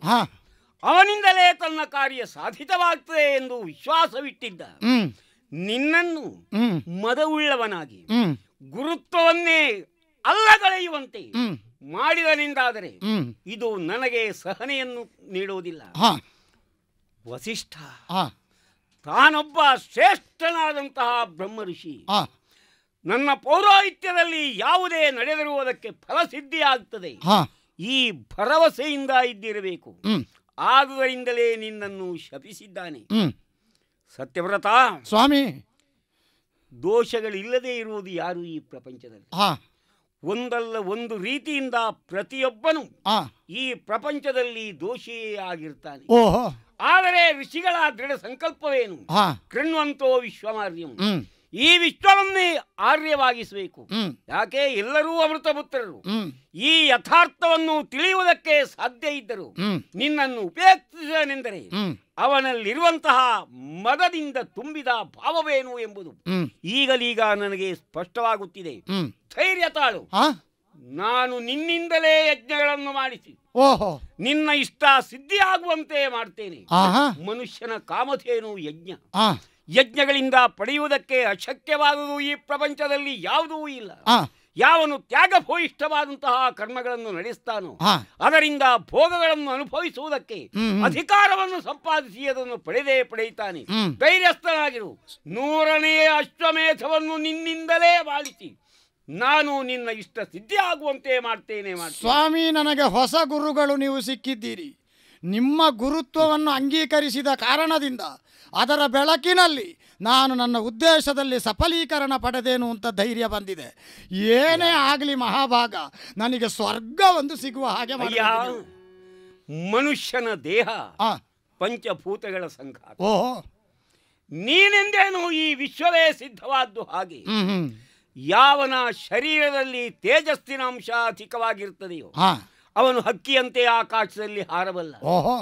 ಹಾ ಅವನಿಂದಲೇ ತನ್ನ ಕಾರ್ಯ ಸಾಧಿತವಾಗ್ತದೆ ಎಂದು ವಿಶ್ವಾಸವಿಟ್ಟಿದ್ದ ಹ್ಮ್ ನಿನ್ನನ್ನು ಹ್ಮ್ ಮದವುಳ್ಳವನಾಗಿ ಹ್ಮ್ ಗುರುತ್ವವನ್ನೇ ಅಲ್ಲಗಳೆಯುವಂತೆ ಹ್ಮ್ ಮಾಡಿದನೆಂದಾದರೆ ಹ್ಮ್ ಇದು ನನಗೆ ಸಹನೆಯನ್ನು ನೀಡುವುದಿಲ್ಲ ಹಾ ವಸಿಷ್ಠ ಹಾ ತಾನೊಬ್ಬ ಶ್ರೇಷ್ಠನಾದಂತಹ ಬ್ರಹ್ಮ ಋಷಿ ಹಾ ನನ್ನ ಪೌರೋಹಿತ್ಯದಲ್ಲಿ ಯಾವುದೇ ನಡೆದಿರುವುದಕ್ಕೆ ಫಲಸಿದ್ಧಿಯಾಗ್ತದೆ ಹಾ ಈ ಭರವಸೆಯಿಂದ ಇದ್ದಿರಬೇಕು ಹ್ಮ್ ಆದುದರಿಂದಲೇ ನಿನ್ನನ್ನು ಶಪಿಸಿದ್ದಾನೆ ಹ್ಮ್ ಸತ್ಯವ್ರತ ಸ್ವಾಮಿ ದೋಷಗಳಿಲ್ಲದೆ ಇರುವುದು ಯಾರು ಈ ಪ್ರಪಂಚದಲ್ಲಿ ಹಾ ಒಂದಲ್ಲ ಒಂದು ರೀತಿಯಿಂದ ಪ್ರತಿಯೊಬ್ಬನು ಹಾ ಈ ಪ್ರಪಂಚದಲ್ಲಿ ದೋಷಿಯೇ ಆಗಿರ್ತಾನೆ ಓಹೋ ಆದರೆ ಋಷಿಗಳ ದೃಢ ಸಂಕಲ್ಪವೇನು ಹಾ ಕೃಣ್ವಂತೋ ವಿಶ್ವಮಾರ್ಯಂ ಹ್ಮ್ ಈ ವಿಶ್ವವನ್ನೇ ಆರ್ಯವಾಗಿಸಬೇಕು ಹ್ಮ್ ಯಾಕೆ ಎಲ್ಲರೂ ಅಮೃತಪುತ್ರರು ಹ್ಮ್ ಈ ಯಥಾರ್ಥವನ್ನು ತಿಳಿಯುವುದಕ್ಕೆ ಸಾಧ್ಯ ಇದ್ದರು ಹ್ಮ್ ನಿನ್ನನ್ನು ಉಪೇಕ್ಷಿಸನೆಂದರೆ ಹ್ಮ್ ಅವನಲ್ಲಿರುವಂತಹ ಮದದಿಂದ ತುಂಬಿದ ಭಾವವೇನು ಎಂಬುದು ಹ್ಮ್ ಈಗಲೀಗ ನನಗೆ ಸ್ಪಷ್ಟವಾಗುತ್ತಿದೆ ಹ್ಮ್ ಧೈರ್ಯ ತಾಳು ಹಾ ನಾನು ನಿನ್ನಿಂದಲೇ ಯಜ್ಞಗಳನ್ನು ಮಾಡಿಸಿ ಓಹೋ ನಿನ್ನ ಇಷ್ಟ ಸಿದ್ಧಿಯಾಗುವಂತೆ ಮಾಡ್ತೇನೆ ಆಹಾ ಮನುಷ್ಯನ ಕಾಮಧೇನು ಯಜ್ಞ ಹಾ ಯಜ್ಞಗಳಿಂದ ಪಡೆಯುವುದಕ್ಕೆ ಅಶಕ್ಯವಾದುದು ಈ ಪ್ರಪಂಚದಲ್ಲಿ ಯಾವುದೂ ಇಲ್ಲ ಹಾ ಯಾವನು ತ್ಯಾಗಭೂಯಿಷ್ಠವಾದಂತಹ ಕರ್ಮಗಳನ್ನು ನಡೆಸ್ತಾನೋ ಹಾ ಅದರಿಂದ ಭೋಗಗಳನ್ನು ಅನುಭವಿಸುವುದಕ್ಕೆ ಹ್ಮ್, ಹ್ಮ್. ಅಧಿಕಾರವನ್ನು ಸಂಪಾದಿಸಿ ಅದನ್ನು ಪಡೆದೇ ಪಡೆಯುತ್ತಾನೆ ಹ್ಮ್. ಧೈರ್ಯಸ್ಥನಾಗಿರು ನೂರನೇ ಅಶ್ವಮೇಧವನ್ನು ನಿನ್ನಿಂದಲೇ ಮಾಡಿಸಿ ನಾನು ನಿನ್ನ ಇಷ್ಟ ಸಿದ್ಧಿ ಆಗುವಂತೆ ಮಾಡ್ತೇನೆ ಮಾಡ್ತೇನೆ ಸ್ವಾಮಿ ನನಗೆ ಹೊಸ ಗುರುಗಳು ನೀವು ಸಿಕ್ಕಿದ್ದೀರಿ ನಿಮ್ಮ ಗುರುತ್ವವನ್ನು ಅಂಗೀಕರಿಸಿದ ಕಾರಣದಿಂದ ಅದರ ಬೆಳಕಿನಲ್ಲಿ ನಾನು ನನ್ನ ಉದ್ದೇಶದಲ್ಲಿ ಸಫಲೀಕರಣ ಪಡೆದೇನು ಅಂತ ಧೈರ್ಯ ಬಂದಿದೆ ಏನೇ ಆಗಲಿ ಮಹಾಭಾಗ ನನಗೆ ಸ್ವರ್ಗ ಒಂದು ಸಿಗುವ ಹಾಗೆ ಅಯ್ಯ ಮಾಡಿ ಮನುಷ್ಯನ ದೇಹ ಆ ಪಂಚಭೂತಗಳ ಸಂಘಾತ ಓಹೋ ನೀನೆಂದೇನು ಈ ವಿಶ್ವವೇ ಸಿದ್ಧವಾದ್ದು ಹಾಗೆ ಹ್ಮ್ ಹ್ಮ್ ಯಾವನ ಶರೀರದಲ್ಲಿ ತೇಜಸ್ಸಿನ ಅಂಶ ಅಧಿಕವಾಗಿರ್ತದೆಯೋ ಹಾ ಅವನು ಹಕ್ಕಿಯಂತೆ ಆಕಾಶದಲ್ಲಿ ಹಾರಬಲ್ಲ ಓಹೋ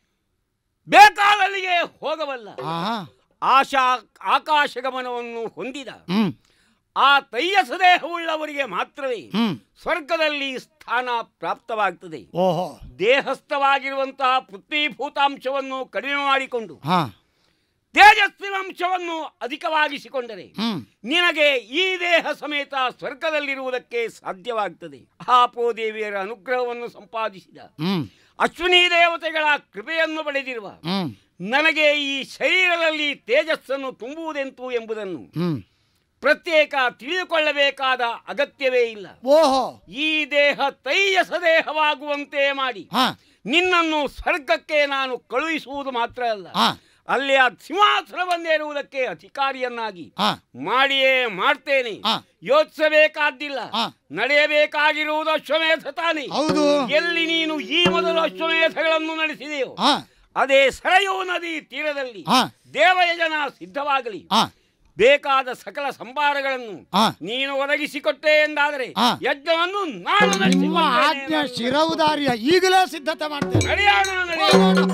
ಬೇಕಾದಲ್ಲಿಗೆ ಹೋಗಬಲ್ಲ ಆಹಾ ಆಶಾ ಆಕಾಶಗಮನವನ್ನು ಹೊಂದಿದ ಹ್ಮ್ ಆ ತೈಯಸ ದೇಹವುಳ್ಳವರಿಗೆ ಮಾತ್ರವೇ ಹ್ಮ್ ಸ್ವರ್ಗದಲ್ಲಿ ಸ್ಥಾನ ಪ್ರಾಪ್ತವಾಗ್ತದೆ ಓಹೋ ದೇಹಸ್ಥವಾಗಿರುವಂತಹ ಪೃಥ್ವೀಭೂತಾಂಶವನ್ನು ಕಡಿಮೆ ಮಾಡಿಕೊಂಡು ಹಾ ತೇಜಸ್ಸಿನ ಅಂಶವನ್ನು ಅಧಿಕವಾಗಿಸಿಕೊಂಡರೆ ಹ್ಮ್ ನಿನಗೆ ಈ ದೇಹ ಸಮೇತ ಸ್ವರ್ಗದಲ್ಲಿರುವುದಕ್ಕೆ ಸಾಧ್ಯವಾಗ್ತದೆ ದೇವಿಯರ ಅನುಗ್ರಹವನ್ನು ಸಂಪಾದಿಸಿದ ಹ್ಮ್ ಅಶ್ವಿನಿ ದೇವತೆಗಳ ಕೃಪೆಯನ್ನು ಪಡೆದಿರುವ ಹ್ಮ್ ನನಗೆ ಈ ಶರೀರದಲ್ಲಿ ತೇಜಸ್ಸನ್ನು ತುಂಬುವುದೆಂತು ಎಂಬುದನ್ನು ಹ್ಮ್ ಪ್ರತ್ಯೇಕ ತಿಳಿದುಕೊಳ್ಳಬೇಕಾದ ಅಗತ್ಯವೇ ಇಲ್ಲ ಓಹೋ ಈ ದೇಹ ತೈಯಸ ದೇಹವಾಗುವಂತೆ ಮಾಡಿ ಹಾ ನಿನ್ನನ್ನು ಸ್ವರ್ಗಕ್ಕೆ ನಾನು ಕಳುಹಿಸುವುದು ಮಾತ್ರ ಅಲ್ಲ ಹಾ ಅಲ್ಲಿ ಆ ಸಿಂಹಾಸನವನ್ನೇರುವುದಕ್ಕೆ ಅಧಿಕಾರಿಯನ್ನಾಗಿ ಹಾ ಮಾಡಿಯೇ ಮಾಡ್ತೇನೆ ಹಾ. ಯೋಚಿಸಬೇಕಾದ್ದಿಲ್ಲ ಹಾ. ನಡೆಯಬೇಕಾಗಿರುವುದು ಅಶ್ವಮೇಧ ತಾನೆ ಹೌದು ಎಲ್ಲಿ ನೀನು ಈ ಮೊದಲು ಅಶ್ವಮೇಧಗಳನ್ನು ನಡೆಸಿದೆಯೋ ಹಾ ಅದೇ ಸರಯೂ ನದಿ ತೀರದಲ್ಲಿ ಹಾ. ದೇವಯಜನ ಸಿದ್ಧವಾಗಲಿ ಹಾ ಬೇಕಾದ ಸಕಲ ಸಂಭಾರಗಳನ್ನು ಹಾ. ನೀನು ಒದಗಿಸಿಕೊಟ್ಟೆ ಎಂದಾದರೆ ಹಾ. ಯಜ್ಞವನ್ನು ನಾನು ನಿಮ್ಮ ನಡೆಸಿಕೊಳ್ತೇನೆ ಆಜ್ಞೆ ಎಂದು ಶಿರೌದಾರ್ಯ ಈಗಲೇ ಸಿದ್ಧತೆ ಮಾಡ್ತೇನೆ ನಡೆಯೋಣ ನಡೆಯೋಣ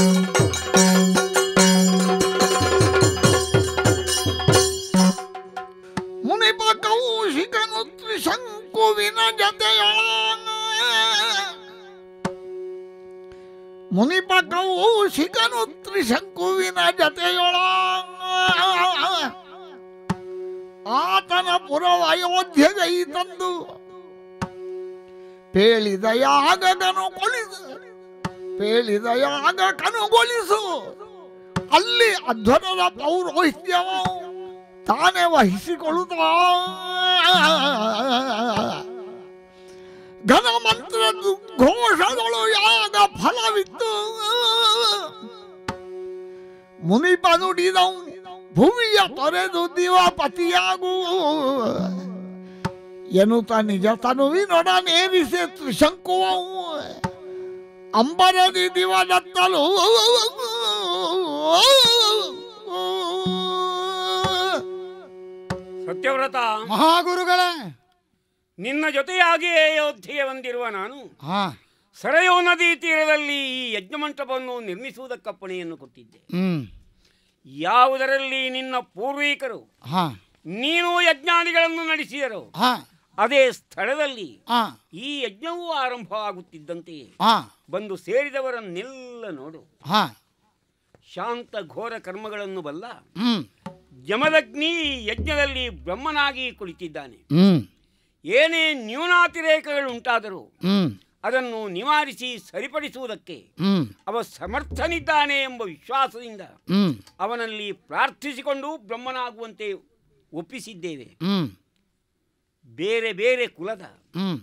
ಮುನಿಪ ಕೌಶಿಕನು ತ್ರಿಶಂಕುವಿನ ಜತೆಯೊಳ ಮುನಿಪ ಕೌಶಿಕನು ತ್ರಿಶಂಕುವಿನ ಜತೆಯೊಳ ಆತನ ಪುರವ ಅಯೋಧ್ಯೆಗೈ ತಂದು ಪೇಳಿದ ಯಾಗ ಕನುಗೊಳಿಸು ಪೇಳಿದ ಯಾಗ ಕನುಗೊಳಿಸು ಅಲ್ಲಿ ಅಧ್ವರದ ಪೌರೋಹಿತ್ಯವ ತಾನೇ ವಹಿಸಿಕೊಳ್ಳುತ್ತ ಘನ ಮಂತ್ರ ಘೋಷಗಳು ಯಾಗ ಫಲವಿತ್ತು ಮುನಿಪ ನುಡಿದವು ಭುವಿಯ ತೊರೆದು ದಿವಾಪತಿಯಾಗು ಎನ್ನುತ್ತ ನಿಜ ತನುವಿನೊಡನೇರಿಸೆ ತ್ರಿಶಂಕುವವು ಅಂಬರದಿ ದಿವದತ್ತಲು ಸತ್ಯವ್ರತ ಮಹಾಗುರುಗಳೇ ನಿನ್ನ ಜೊತೆಯಾಗಿಯೇ ಅಯೋಧ್ಯೆಗೆ ಬಂದಿರುವ ನಾನು ಹಾ ಸರಯೂ ನದಿ ತೀರದಲ್ಲಿ ಈ ಯಜ್ಞ ಮಂಟಪವನ್ನು ನಿರ್ಮಿಸುವುದಕ್ಕಪ್ಪಣೆಯನ್ನು ಕೊಟ್ಟಿದ್ದೆ ಹ್ಮ್ ಯಾವುದರಲ್ಲಿ ನಿನ್ನ ಪೂರ್ವಿಕರು ಹಾ ನೀನು ಯಜ್ಞಾದಿಗಳನ್ನು ನಡೆಸಿದರು ಹಾ ಅದೇ ಸ್ಥಳದಲ್ಲಿ ಆ ಈ ಯಜ್ಞವೂ ಆರಂಭವಾಗುತ್ತಿದ್ದಂತೆಯೇ ಆ ಬಂದು ಸೇರಿದವರನ್ನೆಲ್ಲ ನೋಡು ಹಾ ಶಾಂತ ಘೋರ ಕರ್ಮಗಳನ್ನು ಬಲ್ಲ ಹ್ಮ್ ಯಮದಗ್ನಿ ಈ ಯಜ್ಞದಲ್ಲಿ ಬ್ರಹ್ಮನಾಗಿ ಕುಳಿತಿದ್ದಾನೆ ಹ್ಮ್ ಏನೇ ನ್ಯೂನಾತಿರೇಕಗಳು ಉಂಟಾದರೂ ಹ್ಮ್ ಅದನ್ನು ನಿವಾರಿಸಿ ಸರಿಪಡಿಸುವುದಕ್ಕೆ ಹ್ಮ್ ಅವ ಸಮರ್ಥನಿದ್ದಾನೆ ಎಂಬ ವಿಶ್ವಾಸದಿಂದ ಹ್ಮ್ ಅವನಲ್ಲಿ ಪ್ರಾರ್ಥಿಸಿಕೊಂಡು ಬ್ರಹ್ಮನಾಗುವಂತೆ ಒಪ್ಪಿಸಿದ್ದೇವೆ ಹ್ಮ್ ಬೇರೆ ಬೇರೆ ಕುಲದ ಹ್ಮ್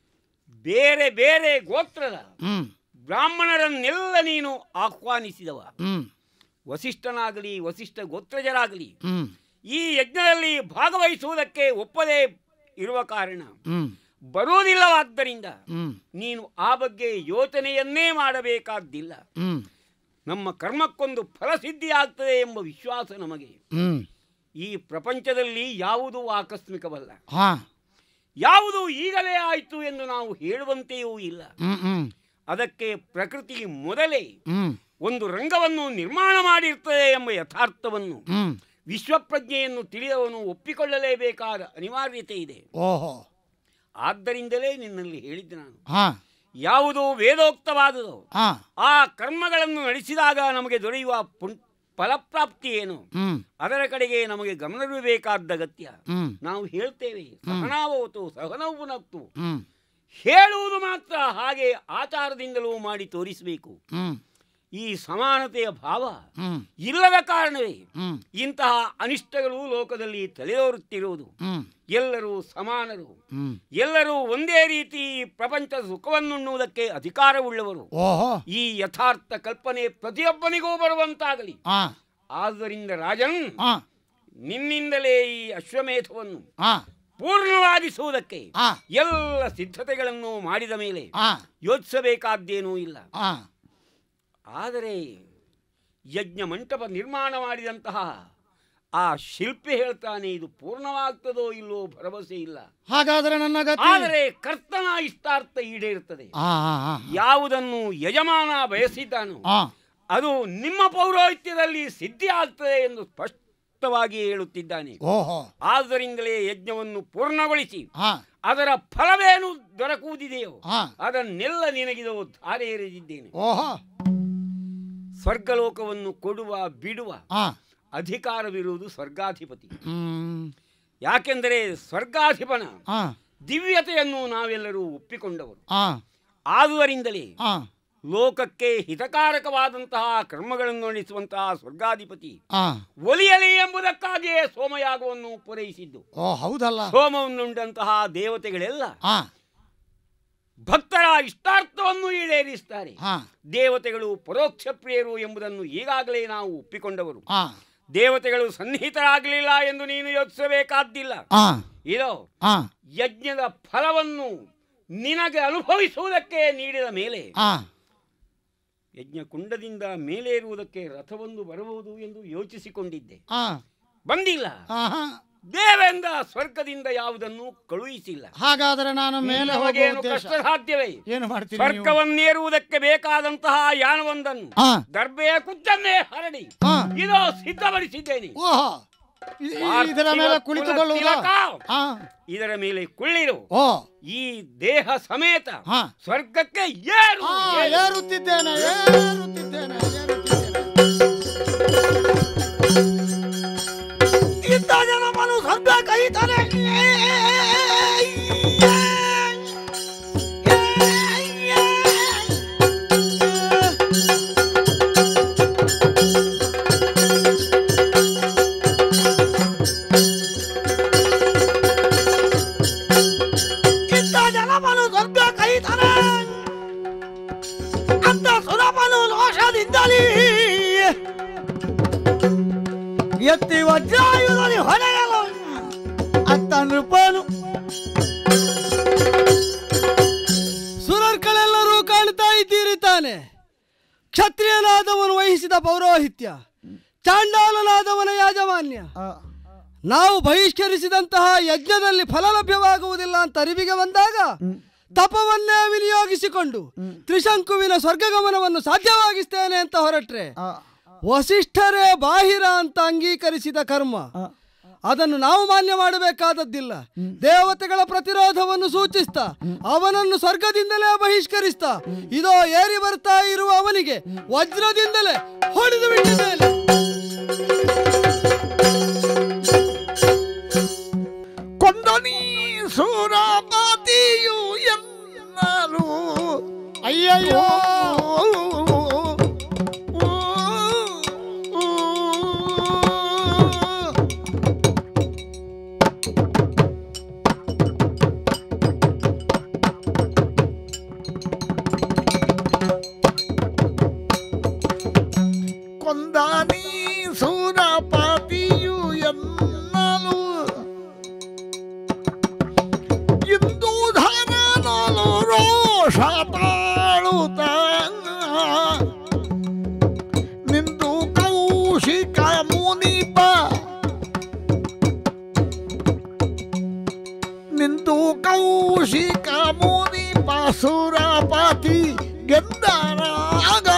ಬೇರೆ ಬೇರೆ ಗೋತ್ರದ ಹ್ಮ್ ಬ್ರಾಹ್ಮಣರನ್ನೆಲ್ಲ ನೀನು ಆಹ್ವಾನಿಸಿದವ ಹ್ಮ್ ವಸಿಷ್ಠನಾಗಲಿ ವಸಿಷ್ಠ ಗೋತ್ರಜರಾಗಲಿ ಹ್ಮ್ ಈ ಯಜ್ಞದಲ್ಲಿ ಭಾಗವಹಿಸುವುದಕ್ಕೆ ಒಪ್ಪದೇ ಇರುವ ಕಾರಣ ಹ್ಮ್ ಬರುವುದಿಲ್ಲವಾದ್ದರಿಂದ ಹ್ಮ್ ನೀನು ಆ ಬಗ್ಗೆ ಯೋಚನೆಯನ್ನೇ ಮಾಡಬೇಕಾದ್ದಿಲ್ಲ ಹ್ಮ್ ನಮ್ಮ ಕರ್ಮಕ್ಕೊಂದು ಫಲಸಿದ್ಧಿ ಆಗ್ತದೆ ಎಂಬ ವಿಶ್ವಾಸ ನಮಗೆ ಹ್ಮ್ ಈ ಪ್ರಪಂಚದಲ್ಲಿ ಯಾವುದೂ ಆಕಸ್ಮಿಕವಲ್ಲ ಹಾ ಯಾವುದು ಈಗಲೇ ಆಯಿತು ಎಂದು ನಾವು ಹೇಳುವಂತೆಯೂ ಇಲ್ಲ ಹ್ಮ್ ಹ್ಮ್ ಅದಕ್ಕೆ ಪ್ರಕೃತಿ ಮೊದಲೇ ಹ್ಮ್ ಒಂದು ರಂಗವನ್ನು ನಿರ್ಮಾಣ ಮಾಡಿರ್ತದೆ ಎಂಬ ಯಥಾರ್ಥವನ್ನು ಹ್ಮ್ ವಿಶ್ವಪ್ರಜ್ಞೆಯನ್ನು ತಿಳಿದವನು ಒಪ್ಪಿಕೊಳ್ಳಲೇಬೇಕಾದ ಅನಿವಾರ್ಯತೆ ಇದೆ ಓಹೋ ಆದ್ದರಿಂದಲೇ ನಿನ್ನಲ್ಲಿ ಹೇಳಿದ್ದೆ ನಾನು ಹಾ ಯಾವುದು ವೇದೋಕ್ತವಾದುದೋ ಹಾ ಆ ಕರ್ಮಗಳನ್ನು ನಡೆಸಿದಾಗ ನಮಗೆ ದೊರೆಯುವ ಪುಣ್ ಫಲಪ್ರಾಪ್ತಿ ಏನು ಹ್ಮ್ ಅದರ ಕಡೆಗೆ ನಮಗೆ ಗಮನವಿರಬೇಕಾದ ಅಗತ್ಯ ಹ್ಮ್ ನಾವು ಹೇಳ್ತೇವೆ ಸಹನಾವತು ಸಹನವು ನಕ್ತು ಹ್ಮ್ ಹೇಳುವುದು ಮಾತ್ರ ಹಾಗೆ ಆಚಾರದಿಂದಲೂ ಮಾಡಿ ತೋರಿಸಬೇಕು ಹ್ಮ್ ಈ ಸಮಾನತೆಯ ಭಾವ ಹ್ಮ್ ಇಲ್ಲದ ಕಾರಣವೇ ಹ್ಮ್ ಇಂತಹ ಅನಿಷ್ಟಗಳು ಲೋಕದಲ್ಲಿ ತಲೆದೋರುತ್ತಿರುವುದು ಹ್ಮ್ ಎಲ್ಲರೂ ಸಮಾನರು ಹ್ಮ್ ಎಲ್ಲರೂ ಒಂದೇ ರೀತಿ ಈ ಪ್ರಪಂಚದ ಸುಖವನ್ನುಣ್ಣುವುದಕ್ಕೆ ಅಧಿಕಾರವುಳ್ಳವರು ಓಹೋ ಈ ಯಥಾರ್ಥ ಕಲ್ಪನೆ ಪ್ರತಿಯೊಬ್ಬನಿಗೂ ಬರುವಂತಾಗಲಿ ಹಾ ಆದ್ದರಿಂದ ರಾಜನ್ ಹಾ ನಿನ್ನಿಂದಲೇ ಈ ಅಶ್ವಮೇಧವನ್ನು ಹಾ ಪೂರ್ಣವಾಗಿಸುವುದಕ್ಕೆ ಹಾ ಎಲ್ಲ ಸಿದ್ಧತೆಗಳನ್ನು ಮಾಡಿದ ಮೇಲೆ ಹಾ ಯೋಚಿಸಬೇಕಾದ್ದೇನೂ ಇಲ್ಲ ಹಾ ಆದರೆ ಯಜ್ಞ ಮಂಟಪ ನಿರ್ಮಾಣ ಮಾಡಿದಂತಹ ಆ ಶಿಲ್ಪಿ ಹೇಳ್ತಾನೆ ಇದು ಪೂರ್ಣವಾಗ್ತದೋ ಇಲ್ಲೋ ಭರವಸೆ ಇಲ್ಲ ಹಾಗಾದ್ರೆ ನನ್ನ ಗತಿ ಆದರೆ ಕರ್ತನ ಇಷ್ಟಾರ್ಥ ಈಡೇರುತ್ತದೆ ಹಾ ಹಾ ಹಾ ಯಾವುದನ್ನು ಯಜಮಾನ ಬಯಸಿದ್ದಾನೋ ಹಾ ಅದು ನಿಮ್ಮ ಪೌರೋಹಿತ್ಯದಲ್ಲಿ ಸಿದ್ಧಿ ಆಗ್ತದೆ ಎಂದು ಸ್ಪಷ್ಟವಾಗಿ ಹೇಳುತ್ತಿದ್ದಾನೆ ಓಹೋ ಆದ್ದರಿಂದಲೇ ಯಜ್ಞವನ್ನು ಪೂರ್ಣಗೊಳಿಸಿ ಹಾ ಅದರ ಫಲವೇನು ದೊರಕುವುದಿದೆಯೋ ಹಾ ಅದನ್ನೆಲ್ಲ ನಿನಗಿದು ಧಾರೆ ಎರೆದಿದ್ದೇನೆ ಓಹೋ ಸ್ವರ್ಗಲೋಕವನ್ನು ಕೊಡುವ ಬಿಡುವ ಹಾ ಅಧಿಕಾರವಿರುವುದು ಸ್ವರ್ಗಾಧಿಪತಿ ಹ್ಮ್ ಯಾಕೆಂದರೆ ಸ್ವರ್ಗಾಧಿಪನ ಹಾ ದಿವ್ಯತೆಯನ್ನು ನಾವೆಲ್ಲರೂ ಒಪ್ಪಿಕೊಂಡವರು ಹಾ ಆದುದರಿಂದಲೇ ಹಾ ಲೋಕಕ್ಕೆ ಹಿತಕಾರಕವಾದಂತಹ ಕರ್ಮಗಳನ್ನು ನಡೆಸುವಂತಹ ಸ್ವರ್ಗಾಧಿಪತಿ ಹಾ ಒಲಿಯಲಿ ಎಂಬುದಕ್ಕಾಗಿಯೇ ಸೋಮಯಾಗವನ್ನು ಪೂರೈಸಿದ್ದು ಓ ಹೌದಲ್ಲ ಸೋಮವನ್ನುಂಡಂತಹ ದೇವತೆಗಳೆಲ್ಲ ಹಾ ಭಕ್ತರ ಇಷ್ಟಾರ್ಥವನ್ನು ಈಡೇರಿಸ್ತಾರೆ ಹಾ ದೇವತೆಗಳು ಪರೋಕ್ಷ ಪ್ರಿಯರು ಎಂಬುದನ್ನು ಈಗಾಗಲೇ ನಾವು ಒಪ್ಪಿಕೊಂಡವರು ಹಾ ದೇವತೆಗಳು ಸನ್ನಿಹಿತರಾಗಲಿಲ್ಲ ಎಂದು ನೀನು ಯೋಚಿಸಬೇಕಾದ್ದಿಲ್ಲ ಹಾ ಇದೋ ಹಾ ಯಜ್ಞದ ಫಲವನ್ನು ನಿನಗೆ ಅನುಭವಿಸುವುದಕ್ಕೆ ನೀಡಿದ ಮೇಲೆ ಹಾ ಯಜ್ಞ ಕುಂಡದಿಂದ ಮೇಲೇರುವುದಕ್ಕೆ ರಥವೊಂದು ಬರಬಹುದು ಎಂದು ಯೋಚಿಸಿಕೊಂಡಿದ್ದೆ ಹಾ ಬಂದಿಲ್ಲ ಹಾ ಹಾ ದೇವೇಂದ್ರ ಸ್ವರ್ಗದಿಂದ ಯಾವುದನ್ನು ಕಳುಹಿಸಿಲ್ಲ ಹಾಗಾದ್ರೆ ನಾನು ಮೇಲೆ ಹೋಗುವ ನಮಗೇನು ಉದ್ದೇಶ ಕಷ್ಟ ಸಾಧ್ಯವೇ ಏನು ಮಾಡ್ತೀನಿ ನೀವು? ಸ್ವರ್ಗವನ್ನೇರುವುದಕ್ಕೆ ಬೇಕಾದಂತಹ ಯಾನವೊಂದನ್ನು ಹಾ ದರ್ಬೆಯ ಕುಚ್ಚನ್ನೇ ಹರಡಿ ಹಾ ಇದು ಸಿದ್ಧಪಡಿಸಿದ್ದೇನೆ ಓಹೋ ಇ- ಇ- ಇದರ ಮೇಲೆ ಕುಳಿತುಕೊಳ್ಳುವುದಾ ತಿಲಕ. ಹಾ ಇದರ ಮೇಲೆ ಕುಳ್ಳಿರು ಓ ಈ ದೇಹ ಸಮೇತ ಹಾ ಸ್ವರ್ಗಕ್ಕೆ ಏರು ಹಾ ಏರು. ಏರುತ್ತಿದ್ದೇನೆ ಏರುತ್ತಿದ್ದೇನೆ ಏರುತ್ತಿದ್ದೇನೆ ಇಂಥ ಜನ ಮನು ಸ್ವರ್ಗ ಕೈತಾರೆ ಇಂಥ ಜನ ಮನು ಸ್ವರ್ಗ ಕೈತಾರೆ ಅಂತ ಸುರಮನು ದೋಷದಿಂದಲೇ ಎತ್ತಿ ವಜ್ರಾಯುಧದಲ್ಲಿ ಹೊಡೆಯಲು ಅತ್ತ ನೃಪನು ಸುರರ್ಗಳೆಲ್ಲರೂ ಕಾಣ್ತಾ ಇದ್ದೀರಿ ತಾನೆ ಕ್ಷತ್ರಿಯನಾದವನು ವಹಿಸಿದ ಪೌರೋಹಿತ್ಯ ಚಾಂಡಾಲನಾದವನ ಯಾಜಮಾನ್ಯ ನಾವು ಬಹಿಷ್ಕರಿಸಿದಂತಹ ಯಜ್ಞದಲ್ಲಿ ಫಲ ಲಭ್ಯವಾಗುವುದಿಲ್ಲ ಅಂತ ಅರಿವಿಗೆ ಬಂದಾಗ ತಪವನ್ನೇ ವಿನಿಯೋಗಿಸಿಕೊಂಡು ತ್ರಿಶಂಕುವಿನ ಸ್ವರ್ಗಗಮನವನ್ನು ಸಾಧ್ಯವಾಗಿಸ್ತೇನೆ ಅಂತ ಹೊರಟ್ರೆ ವಸಿಷ್ಠರೇ ಬಾಹಿರ ಅಂತ ಅಂಗೀಕರಿಸಿದ ಕರ್ಮ ಅದನ್ನು ನಾವು ಮಾನ್ಯ ಮಾಡಬೇಕಾದದ್ದಿಲ್ಲ ದೇವತೆಗಳ ಪ್ರತಿರೋಧವನ್ನು ಸೂಚಿಸ್ತಾ ಅವನನ್ನು ಸ್ವರ್ಗದಿಂದಲೇ ಬಹಿಷ್ಕರಿಸ್ತಾ ಇದೋ ಏರಿ ಬರ್ತಾ ಇರುವ ಅವನಿಗೆ ವಜ್ರದಿಂದಲೇ ಹೊಡೆದು ಬಿಟ್ಟಿದ್ದೇನೆ ಕೊಂದನಿ ಸುರಪತಿಯು ಎನ್ನಲು ಅಯ್ಯಯ್ಯೋ ಕೊಂದನಿ ಸುರಪತಿಯು ಎನ್ನಲು ಇಂದು ಧರನಲು ರೋಷ ತಾಳುತ್ತ ನಿಂದು ಕೌಶಿಕ ಮುನಿಪ ನಿಂದು ಕೌಶಿಕ ಮುನಿಪ ಸುರಪತಿ ಗೆದ್ದರಾಗ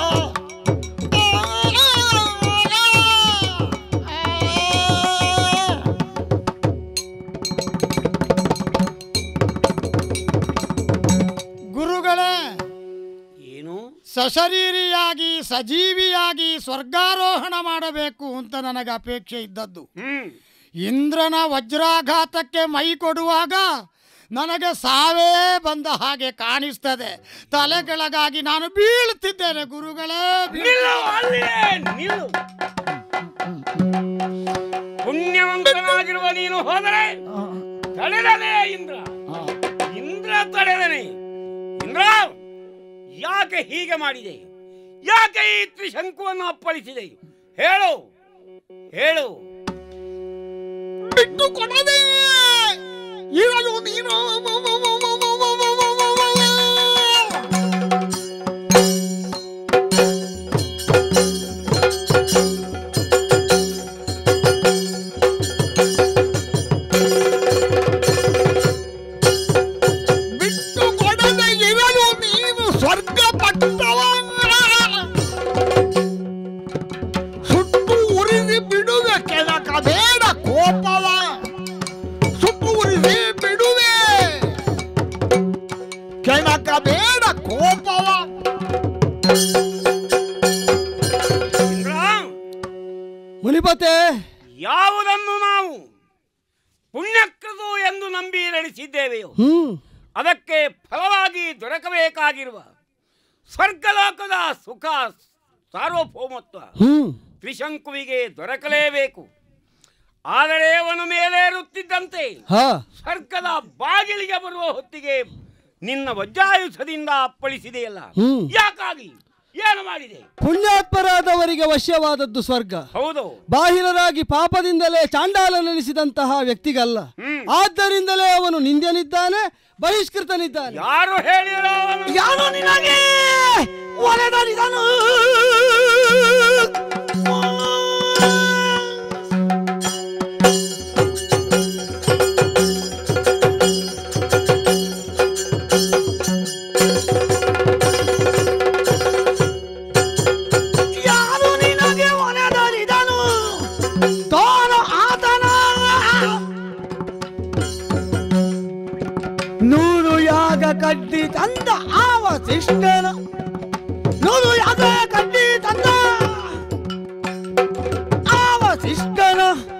ಗುರುಗಳೇ ಏನು ಸಶರೀರಿಯಾಗಿ ಸಜೀವಿಯಾಗಿ ಸ್ವರ್ಗಾರೋಹಣ ಮಾಡಬೇಕು ಅಂತ ನನಗೆ ಅಪೇಕ್ಷೆ ಇದ್ದದ್ದು ಹ್ಮ್ ಇಂದ್ರನ ವಜ್ರಾಘಾತಕ್ಕೆ ಮೈ ಕೊಡುವಾಗ ನನಗೆ ಸಾವೇ ಬಂದ ಹಾಗೆ ಕಾಣಿಸ್ತದೆ ತಲೆ ಕೆಳಗಾಗಿ ನಾನು ಬೀಳುತ್ತಿದ್ದೇನೆ ಗುರುಗಳೇ ಬೀಳ್- ನಿಲ್ಲು ಅಲ್ಲಿಯೇ ನಿಲ್ಲು ಪುಣ್ಯವಂತನಾಗಿರುವ ನೀನು ಹೋದರೆ ತಡೆದನೆ ಇಂದ್ರ ಇಂದ್ರ ತಡೆದನೆ ಇಂದ್ರ ಯಾಕೆ ಹೀಗೆ ಮಾಡಿದೆ ಯಾಕೆ ಈ ತ್ರಿಶಂಕುವನ್ನು ಅಪ್ಪಳಿಸಿದೆ ಹೇಳು ಹೇಳು ಬಿಟ್ಟು ಕೊಡದೆ ಇರಲು ನೀನು ಬಿಟ್ಟು ಕೊಡದೆ ಇರಲು ನೀನು ಸ್ವರ್ಗ ಪಟ್ಟವ ಸುಟ್ಟು ಉರಿಸಿ ಬಿಡುವೆ ಕೆಳಕ ಬೇಡ ಕೋಪವ ಸುಟ್ಟು ಉರಿಸಿ ಬಿಡುವೆ ಕೆಳಕ ಬೇಡ ಕೋಪವ ಇಂದ್ರ ಮುನಿಪತೆ ಯಾವುದನ್ನು ನಾವು ಪುಣ್ಯಕೃತು ಎಂದು ನಂಬಿ ನಡೆಸಿದ್ದೇವೆಯೋ ಹ್ಮ್ ಅದಕ್ಕೆ ಫಲವಾಗಿ ದೊರಕಬೇಕಾಗಿರುವ ಸ್ವರ್ಗಲೋಕದ ಸುಖ ಸಾರ್ವಭೌಮತ್ವ ಹ್ಮ್ ತ್ರಿಶಂಕುವಿಗೆ ದೊರಕಲೇಬೇಕು ಆದರೆ ಅವನು ಮೇಲೇರುತ್ತಿದ್ದಂತೆ ಹಾ ಸ್ವರ್ಗದ ಬಾಗಿಲಿಗೆ ಬರುವ ಹೊತ್ತಿಗೆ ನಿನ್ನ ವಜ್ರಾಯುಧದಿಂದ ಅಪ್ಪಳಿಸಿದೆಯಲ್ಲ ಹ್ಮ್. ಯಾಕಾಗಿ ಏನು ಮಾಡಿದೆ ಪುಣ್ಯಾತ್ಮರಾದವರಿಗೆ ವಶ್ಯವಾದದ್ದು ಸ್ವರ್ಗ ಹೌದು ಬಾಹಿರರಾಗಿ ಪಾಪದಿಂದಲೇ ಚಾಂಡಾಲನೆನಿಸಿದಂತಹ ವ್ಯಕ್ತಿಗಲ್ಲ ಹ್ಮ್. ಆದ್ದರಿಂದಲೇ ಅವನು ನಿಂದ್ಯನಿದ್ದಾನೆ ಬಹಿಷ್ಕೃತನಿದ್ದಾನೆ ಯಾರು ಹೇಳಿರೋ ಅವನು? ಯಾರು ನಿನಗೆ ಒಲೆದರಿದನು ಯಾರು ನಿನಗೆ ಒಲೆದರಿದನು ತೋರು ಆತನ ನೂರು ಯಾಗ ಕಡ್ಡಿ ತಂದ ಆವ ಶಿಷ್ಟನ ನೂರು ಯಾಗ ಕಡ್ಡಿ ತಂದ ಆವ ಶಿಷ್ಟನ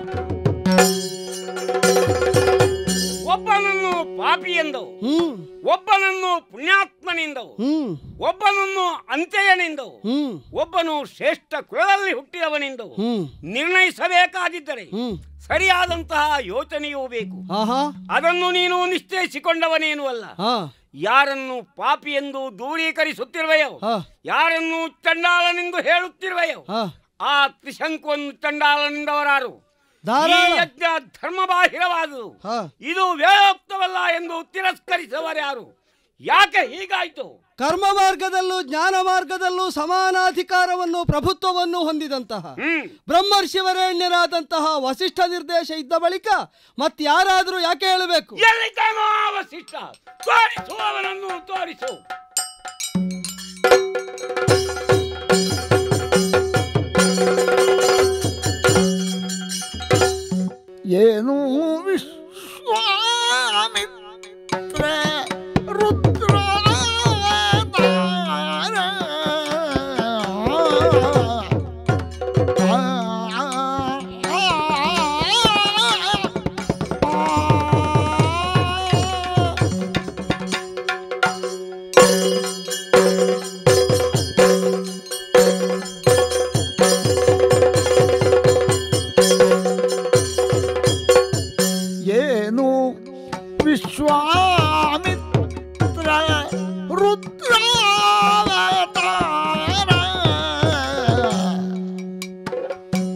ಒಬ್ಬನನ್ನು ಪಾಪಿ ಎಂದು ಹ್ಮ್ ಒಬ್ಬನನ್ನು ಪುಣ್ಯಾತ್ಮನೆಂದು ಹ್ಮ್ ಒಬ್ಬನನ್ನು ಅಂತ್ಯಯನೆಂದು ಹ್ಮ್ ಒಬ್ಬನು ಶ್ರೇಷ್ಠ ಕುಲದಲ್ಲಿ ಹುಟ್ಟಿದವನೆಂದು ಹ್ಮ್ ನಿರ್ಣಯಿಸಬೇಕಾಗಿದ್ದರೆ ಹ್ಮ್ ಸರಿಯಾದಂತಹ ಯೋಚನೆಯೂ ಬೇಕು ಆಹಾ ಅದನ್ನು ನೀನು ನಿಶ್ಚಯಿಸಿಕೊಂಡವನೇನು ಅಲ್ಲ ಹಾ ಯಾರನ್ನು ಪಾಪಿ ಎಂದು ದೂರೀಕರಿಸುತ್ತಿರುವೆಯೋ ಹಾ ಯಾರನ್ನು ಚಂಡಾಲನೆಂದು ಹೇಳುತ್ತಿರುವೆಯೋ ಹಾ ಆ ತ್ರಿಶಂಕುವನ್ನು ಚಂಡಾಲನಿಂದವರಾರು ಈ ಧಾರಾಳ ಯಜ್ಞ ಧರ್ಮಬಾಹಿರವಾದುದು ಹಾ ಇದು ವೇಳೋಕ್ತವಲ್ಲ ಎಂದು ತಿರಸ್ಕರಿಸುವರ್ಯಾರು ಯಾಕೆ ಹೀಗಾಯ್ತು ಕರ್ಮ ಮಾರ್ಗದಲ್ಲೂ ಜ್ಞಾನ ಮಾರ್ಗದಲ್ಲೂ ಸಮಾನಾಧಿಕಾರವನ್ನು ಪ್ರಭುತ್ವವನ್ನು ಹೊಂದಿದಂತಹ ಹ್ಮ್ ಬ್ರಹ್ಮರ್ಷಿವರೇಣ್ಯರಾದಂತಹ ವಸಿಷ್ಠ ನಿರ್ದೇಶ ಇದ್ದ ಬಳಿಕ ಮತ್ತಾರಾದರೂ ಯಾಕೆ ಹೇಳಬೇಕು ಎಲ್ಲಿದ್ದಾನೋ ಆ ವಸಿಷ್ಠ ತೋರಿಸು ಅವನನ್ನು ತೋರಿಸು ಏನು ವಿಶ್ವಾಮಿತ್ರ ರುದ್ರಾವತಾರ ಏನು ವಿಶ್ವಾಮಿತ್ರ ರುದ್ರಾವತಾರ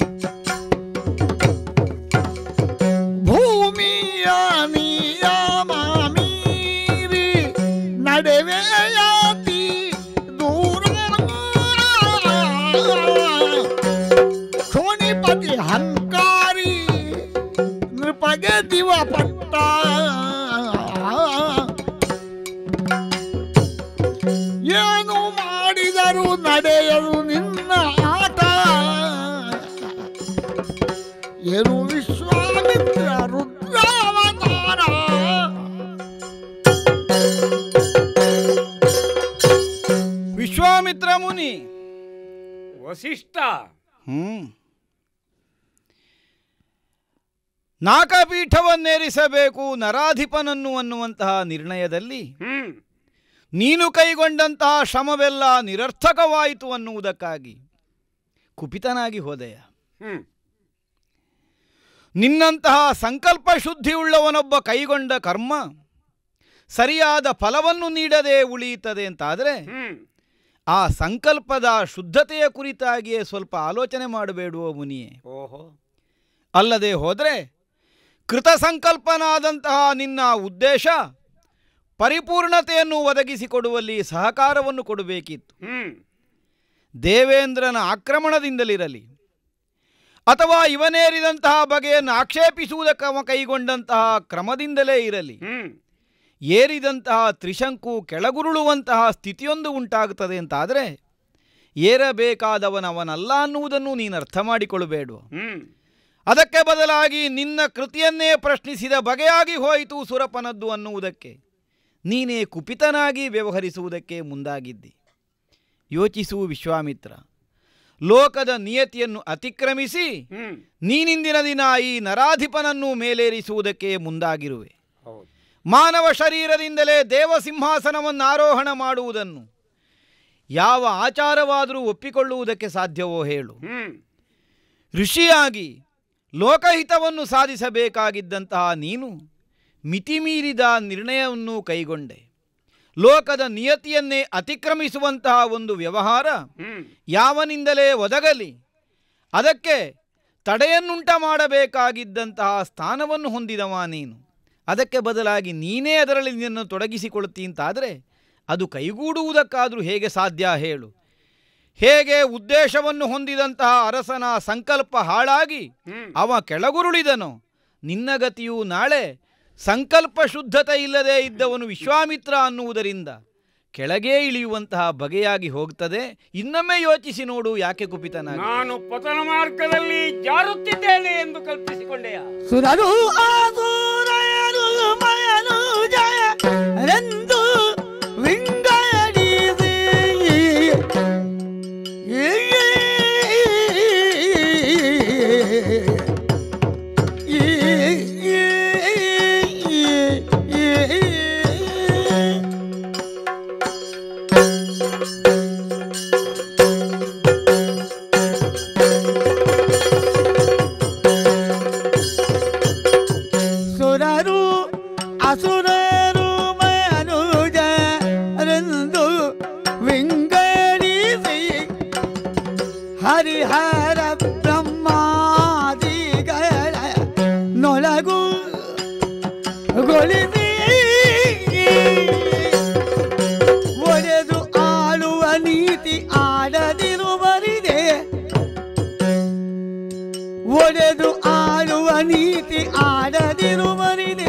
ಭೂಮಿಯ ನಿಯಮ ಮೀರಿ ನಡೆವೆಯಾತಿ ದೂರ ಶೋಣಿಪತಿ ಹಂಕಾರಿ ನೃಪಗೆ ದಿವ ಪಟ್ಟ ಏನು ಮಾಡಿದರು ನಡೆಯಲು ನಿನ್ನ ಆಟ ಏನು ವಿಶ್ವಾಮಿತ್ರ ರುದ್ರಾವತಾರ ವಿಶ್ವಾಮಿತ್ರ ಮುನಿ ವಸಿಷ್ಠ ಹ್ಮ್ ನಾಕಪೀಠವನ್ನೇರಿಸಬೇಕು ನರಾಧಿಪನನ್ನು ಅನ್ನುವಂತಹ ನಿರ್ಣಯದಲ್ಲಿ ಹ್ಮ್ ನೀನು ಕೈಗೊಂಡಂತಹ ಶ್ರಮವೆಲ್ಲ ನಿರರ್ಥಕವಾಯಿತು ಅನ್ನುವುದಕ್ಕಾಗಿ ಕುಪಿತನಾಗಿ ಹೋದೆಯ ಹ್ಮ್ ನಿನ್ನಂತಹ ಸಂಕಲ್ಪ ಶುದ್ಧಿಯುಳ್ಳವನೊಬ್ಬ ಕೈಗೊಂಡ ಕರ್ಮ ಸರಿಯಾದ ಫಲವನ್ನು ನೀಡದೆ ಉಳಿಯುತ್ತದೆ ಅಂತಾದರೆ ಹ್ಮ್ ಆ ಸಂಕಲ್ಪದ ಶುದ್ಧತೆಯ ಕುರಿತಾಗಿಯೇ ಸ್ವಲ್ಪ ಆಲೋಚನೆ ಮಾಡಬೇಡುವ ಮುನಿಯೇ ಓಹೋ ಅಲ್ಲದೆ ಹೋದರೆ ಕೃತ ಸಂಕಲ್ಪನಾದಂತಹ ನಿನ್ನ ಉದ್ದೇಶ ಪರಿಪೂರ್ಣತೆಯನ್ನು ಒದಗಿಸಿಕೊಡುವಲ್ಲಿ ಸಹಕಾರವನ್ನು ಕೊಡಬೇಕಿತ್ತು ಹ್ಮ್ ದೇವೇಂದ್ರನ ಆಕ್ರಮಣದಿಂದಲಿರಲಿ ಅಥವಾ ಇವನೇರಿದಂತಹ ಬಗೆಯನ್ನು ಆಕ್ಷೇಪಿಸುವುದಕ್ಕೆ ಕೈಗೊಂಡಂತಹ ಕ್ರಮದಿಂದಲೇ ಇರಲಿ ಹ್ಮ್ ಏರಿದಂತಹ ತ್ರಿಶಂಕು ಕೆಳಗುರುಳುವಂತಹ ಸ್ಥಿತಿಯೊಂದು ಉಂಟಾಗುತ್ತದೆ ಅಂತಾದರೆ ಏರಬೇಕಾದವನವನಲ್ಲ ಅನ್ನುವುದನ್ನು ನೀನು ಅರ್ಥ ಮಾಡಿಕೊಳ್ಳಬೇಡ ಹ್ಮ್ ಅದಕ್ಕೆ ಬದಲಾಗಿ ನಿನ್ನ ಕೃತಿಯನ್ನೇ ಪ್ರಶ್ನಿಸಿದ ಬಗೆಯಾಗಿ ಹೋಯಿತು ಸುರಪನದ್ದು ಅನ್ನುವುದಕ್ಕೆ ನೀನೇ ಕುಪಿತನಾಗಿ ವ್ಯವಹರಿಸುವುದಕ್ಕೆ ಮುಂದಾಗಿದ್ದಿ ಯೋಚಿಸು ವಿಶ್ವಾಮಿತ್ರ ಲೋಕದ ನಿಯತಿಯನ್ನು ಅತಿಕ್ರಮಿಸಿ ಹ್ಮ್ ನೀನಿಂದಿನ ದಿನ ಈ ನರಾಧಿಪನನ್ನು ಮೇಲೇರಿಸುವುದಕ್ಕೆ ಮುಂದಾಗಿರುವೆ ಹೌದು ಮಾನವ ಶರೀರದಿಂದಲೇ ದೇವಸಿಂಹಾಸನವನ್ನು ಆರೋಹಣ ಮಾಡುವುದನ್ನು ಯಾವ ಆಚಾರವಾದರೂ ಒಪ್ಪಿಕೊಳ್ಳುವುದಕ್ಕೆ ಸಾಧ್ಯವೋ ಹೇಳು ಹ್ಮ್ ಋಷಿಯಾಗಿ ಲೋಕಹಿತವನ್ನು ಸಾಧಿಸಬೇಕಾಗಿದ್ದಂತಹ ನೀನು ಮಿತಿಮೀರಿದ ನಿರ್ಣಯವನ್ನು ಕೈಗೊಂಡೆ ಲೋಕದ ನಿಯತಿಯನ್ನೇ ಅತಿಕ್ರಮಿಸುವಂತಹ ಒಂದು ವ್ಯವಹಾರ ಹ್ಮ್ ಯಾವನಿಂದಲೇ ಒದಗಲಿ ಅದಕ್ಕೆ ತಡೆಯನ್ನುಂಟ ಮಾಡಬೇಕಾಗಿದ್ದಂತಹ ಸ್ಥಾನವನ್ನು ಹೊಂದಿದವ ನೀನು ಅದಕ್ಕೆ ಬದಲಾಗಿ ನೀನೇ ಅದರಲ್ಲಿ ನಿನ್ನನ್ನು ತೊಡಗಿಸಿಕೊಳ್ಳುತ್ತಿ ಅಂತಾದರೆ ಅದು ಕೈಗೂಡುವುದಕ್ಕಾದರೂ ಹೇಗೆ ಸಾಧ್ಯ ಹೇಳು ಹೇಗೆ ಉದ್ದೇಶವನ್ನು ಹೊಂದಿದಂತಹ ಅರಸನ ಸಂಕಲ್ಪ ಹಾಳಾಗಿ ಹ್ಮ್ ಅವ ಕೆಳಗುರುಳಿದನು ನಿನ್ನ ಗತಿಯು ನಾಳೆ ಸಂಕಲ್ಪ ಶುದ್ಧತೆ ಇಲ್ಲದೆ ಇದ್ದವನು ವಿಶ್ವಾಮಿತ್ರ ಅನ್ನುವುದರಿಂದ ಕೆಳಗೆ ಇಳಿಯುವಂತಹ ಬಗೆಯಾಗಿ ಹೋಗ್ತದೆ ಇನ್ನೊಮ್ಮೆ ಯೋಚಿಸಿ ನೋಡು ಯಾಕೆ ಕುಪಿತನಾಗಿ ನಾನು ಪತನ ಮಾರ್ಗದಲ್ಲಿ ಜಾರುತ್ತಿದ್ದೇನೆ ಎಂದು ಕಲ್ಪಿಸಿಕೊಂಡೆಯ ಸುರರು ಆಸುರರು ಮಯನು ಜಯರೆಂದು ವಿಂಗಡಿಸಿ ಸುರರು ಅಸುರರು ಮನುಜರೆಂದು ವಿಂಗಡಿಸಿ ಹರಿಹರ ಬ್ರಹ್ಮಾದಿಗಳ ನೊಳಗು ಗೊಳಿಸಿ ಒಡೆದು ಆಳುವ ನೀತಿ ಆಡದಿರುವರಿದೆ ಒಡೆದು ಆಳುವ ನೀತಿ ಆಡದಿರುವರಿದೆ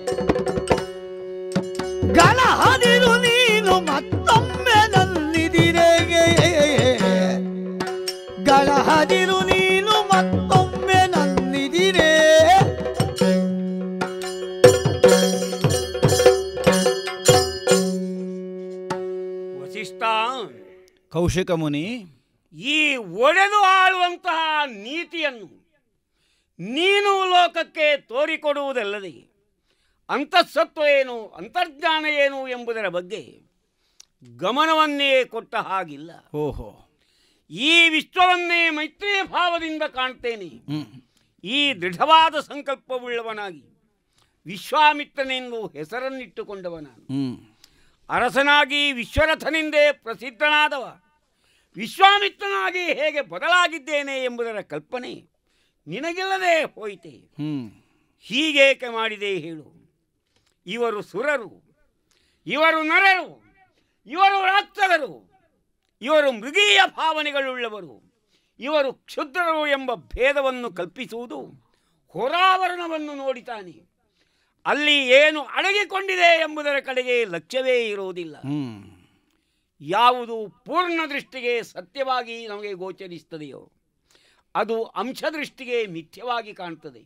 ಗಲಹದಿರು ನೀನು ಮತ್ತೊಮ್ಮೆ ನನ್ನಿದಿರೆಗೆ ಗಳಹದಿರು ನೀನು ಮತ್ತೊಮ್ಮೆ ನನ್ನಿದಿರೆ ಕೌಶಿಕ ಮುನಿ ಈ ಒಡೆದು ಆಳುವಂತಹ ನೀತಿಯನ್ನು ನೀನು ಲೋಕಕ್ಕೆ ತೋರಿಕೊಡುವುದಲ್ಲದೆ ಅಂತಃಸತ್ವ ಏನು ಅಂತರ್ಜ್ಞಾನ ಏನು ಎಂಬುದರ ಬಗ್ಗೆ ಗಮನವನ್ನೇ ಕೊಟ್ಟ ಹಾಗಿಲ್ಲ ಓಹೋ ಈ ವಿಶ್ವವನ್ನೇ ಮೈತ್ರಿ ಭಾವದಿಂದ ಕಾಣ್ತೇನೆ ಹ್ಮ್ ಈ ದೃಢವಾದ ಸಂಕಲ್ಪವುಳ್ಳವನಾಗಿ ವಿಶ್ವಾಮಿತ್ರನೆಂದು ಹೆಸರನ್ನಿಟ್ಟುಕೊಂಡವ ನಾನು ಹ್ಮ್ ಅರಸನಾಗಿ ವಿಶ್ವರಥನೆಂದೇ ಪ್ರಸಿದ್ಧನಾದವ ವಿಶ್ವಾಮಿತ್ರನಾಗಿ ಹೇಗೆ ಬದಲಾಗಿದ್ದೇನೆ ಎಂಬುದರ ಕಲ್ಪನೆ ನಿನಗಿಲ್ಲದೆ ಹೋಯಿತೆ ಹ್ಮ್ ಹೀಗೇಕೆ ಮಾಡಿದೆ ಹೇಳು ಇವರು ಸುರರು ಇವರು ನರರು ಇವರು ರಾಕ್ಷಸರು ಇವರು ಮೃಗೀಯ ಭಾವನೆಗಳುಳ್ಳವರು ಇವರು ಕ್ಷುದ್ರರು ಎಂಬ ಭೇದವನ್ನು ಕಲ್ಪಿಸುವುದು ಹೊರಾವರಣವನ್ನು ನೋಡಿತಾನೆ ಅಲ್ಲಿ ಏನು ಅಡಗಿಕೊಂಡಿದೆ ಎಂಬುದರ ಕಡೆಗೆ ಲಕ್ಷ್ಯವೇ ಇರುವುದಿಲ್ಲ ಹ್ಮ್ ಯಾವುದು ಪೂರ್ಣ ದೃಷ್ಟಿಗೆ ಸತ್ಯವಾಗಿ ನಮಗೆ ಗೋಚರಿಸ್ತದೆಯೋ ಅದು ಅಂಶದೃಷ್ಟಿಗೆ ಮಿಥ್ಯವಾಗಿ ಕಾಣ್ತದೆ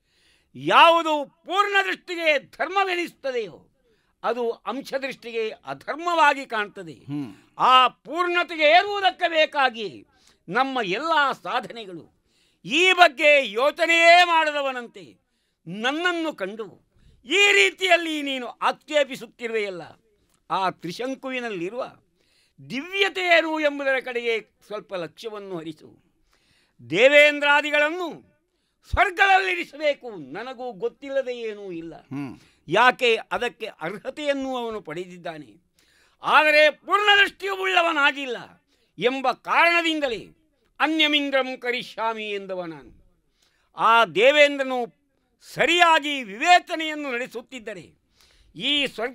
ಯಾವುದು ಪೂರ್ಣ ದೃಷ್ಟಿಗೆ ಧರ್ಮವೆನಿಸ್ತದೆಯೋ ಅದು ಅಂಶದೃಷ್ಟಿಗೆ ಅಧರ್ಮವಾಗಿ ಕಾಣ್ತದೆ ಹ್ಮ್ ಆ ಪೂರ್ಣತೆಗೆ ಏರುವುದಕ್ಕೆ ಬೇಕಾಗಿ ನಮ್ಮ ಎಲ್ಲ ಸಾಧನೆಗಳು ಈ ಬಗ್ಗೆ ಯೋಚನೆಯೇ ಮಾಡದವನಂತೆ ನನ್ನನ್ನು ಕಂಡು ಈ ರೀತಿಯಲ್ಲಿ ನೀನು ಆಕ್ಷೇಪಿಸುತ್ತಿರುವೆಯಲ್ಲ ಆ ತ್ರಿಶಂಕುವಿನಲ್ಲಿರುವ ದಿವ್ಯತೆ ಏನು ಎಂಬುದರ ಕಡೆಗೆ ಸ್ವಲ್ಪ ಲಕ್ಷ್ಯವನ್ನು ಹರಿಸು ದೇವೇಂದ್ರಾದಿಗಳನ್ನು ಸ್ವರ್ಗದಲ್ಲಿರಿಸಬೇಕು ನನಗೂ ಗೊತ್ತಿಲ್ಲದೆ ಏನೂ ಇಲ್ಲ ಹ್ಮ್ ಯಾಕೆ ಅದಕ್ಕೆ ಅರ್ಹತೆಯನ್ನು ಅವನು ಪಡೆದಿದ್ದಾನೆ ಆದರೆ ಪೂರ್ಣದೃಷ್ಟಿಯುಳ್ಳವನಾಗಿಲ್ಲ ಎಂಬ ಕಾರಣದಿಂದಲೇ ಅನ್ಯಮಿಂದ್ರಂ ಕರಿಷ್ಯಾಮಿ ಎಂದವ ನಾನು ಆ ದೇವೇಂದ್ರನು ಸರಿಯಾಗಿ ವಿವೇಚನೆಯನ್ನು ನಡೆಸುತ್ತಿದ್ದರೆ ಈ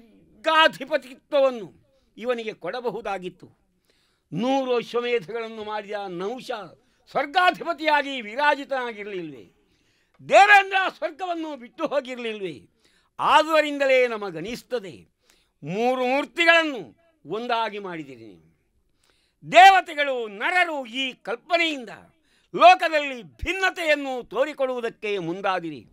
ಸ್ವರ್ಗಾಧಿಪತಿತ್ವವನ್ನು ಇವನಿಗೆ ಕೊಡಬಹುದಾಗಿತ್ತು ನೂರು ಅಶ್ವಮೇಧಗಳನ್ನು ಮಾಡಿದ ನಹುಷ ಸ್ವರ್ಗಾಧಿಪತಿಯಾಗಿ ವಿರಾಜಿತನಾಗಿರಲಿಲ್ವೇ ದೇವೇಂದ್ರ ಸ್ವರ್ಗವನ್ನು ಬಿಟ್ಟು ಹೋಗಿರಲಿಲ್ವೇ ಆದುದರಿಂದಲೇ ನಮಗನಿಸ್ತದೆ ಮೂರು ಮೂರ್ತಿಗಳನ್ನು ಒಂದಾಗಿ ಮಾಡಿದಿರಿ ದೇವತೆಗಳು ನರರು ಈ ಕಲ್ಪನೆಯಿಂದ ಲೋಕದಲ್ಲಿ ಭಿನ್ನತೆಯನ್ನು ತೋರಿಕೊಡುವುದಕ್ಕೆ ಮುಂದಾದಿರಿ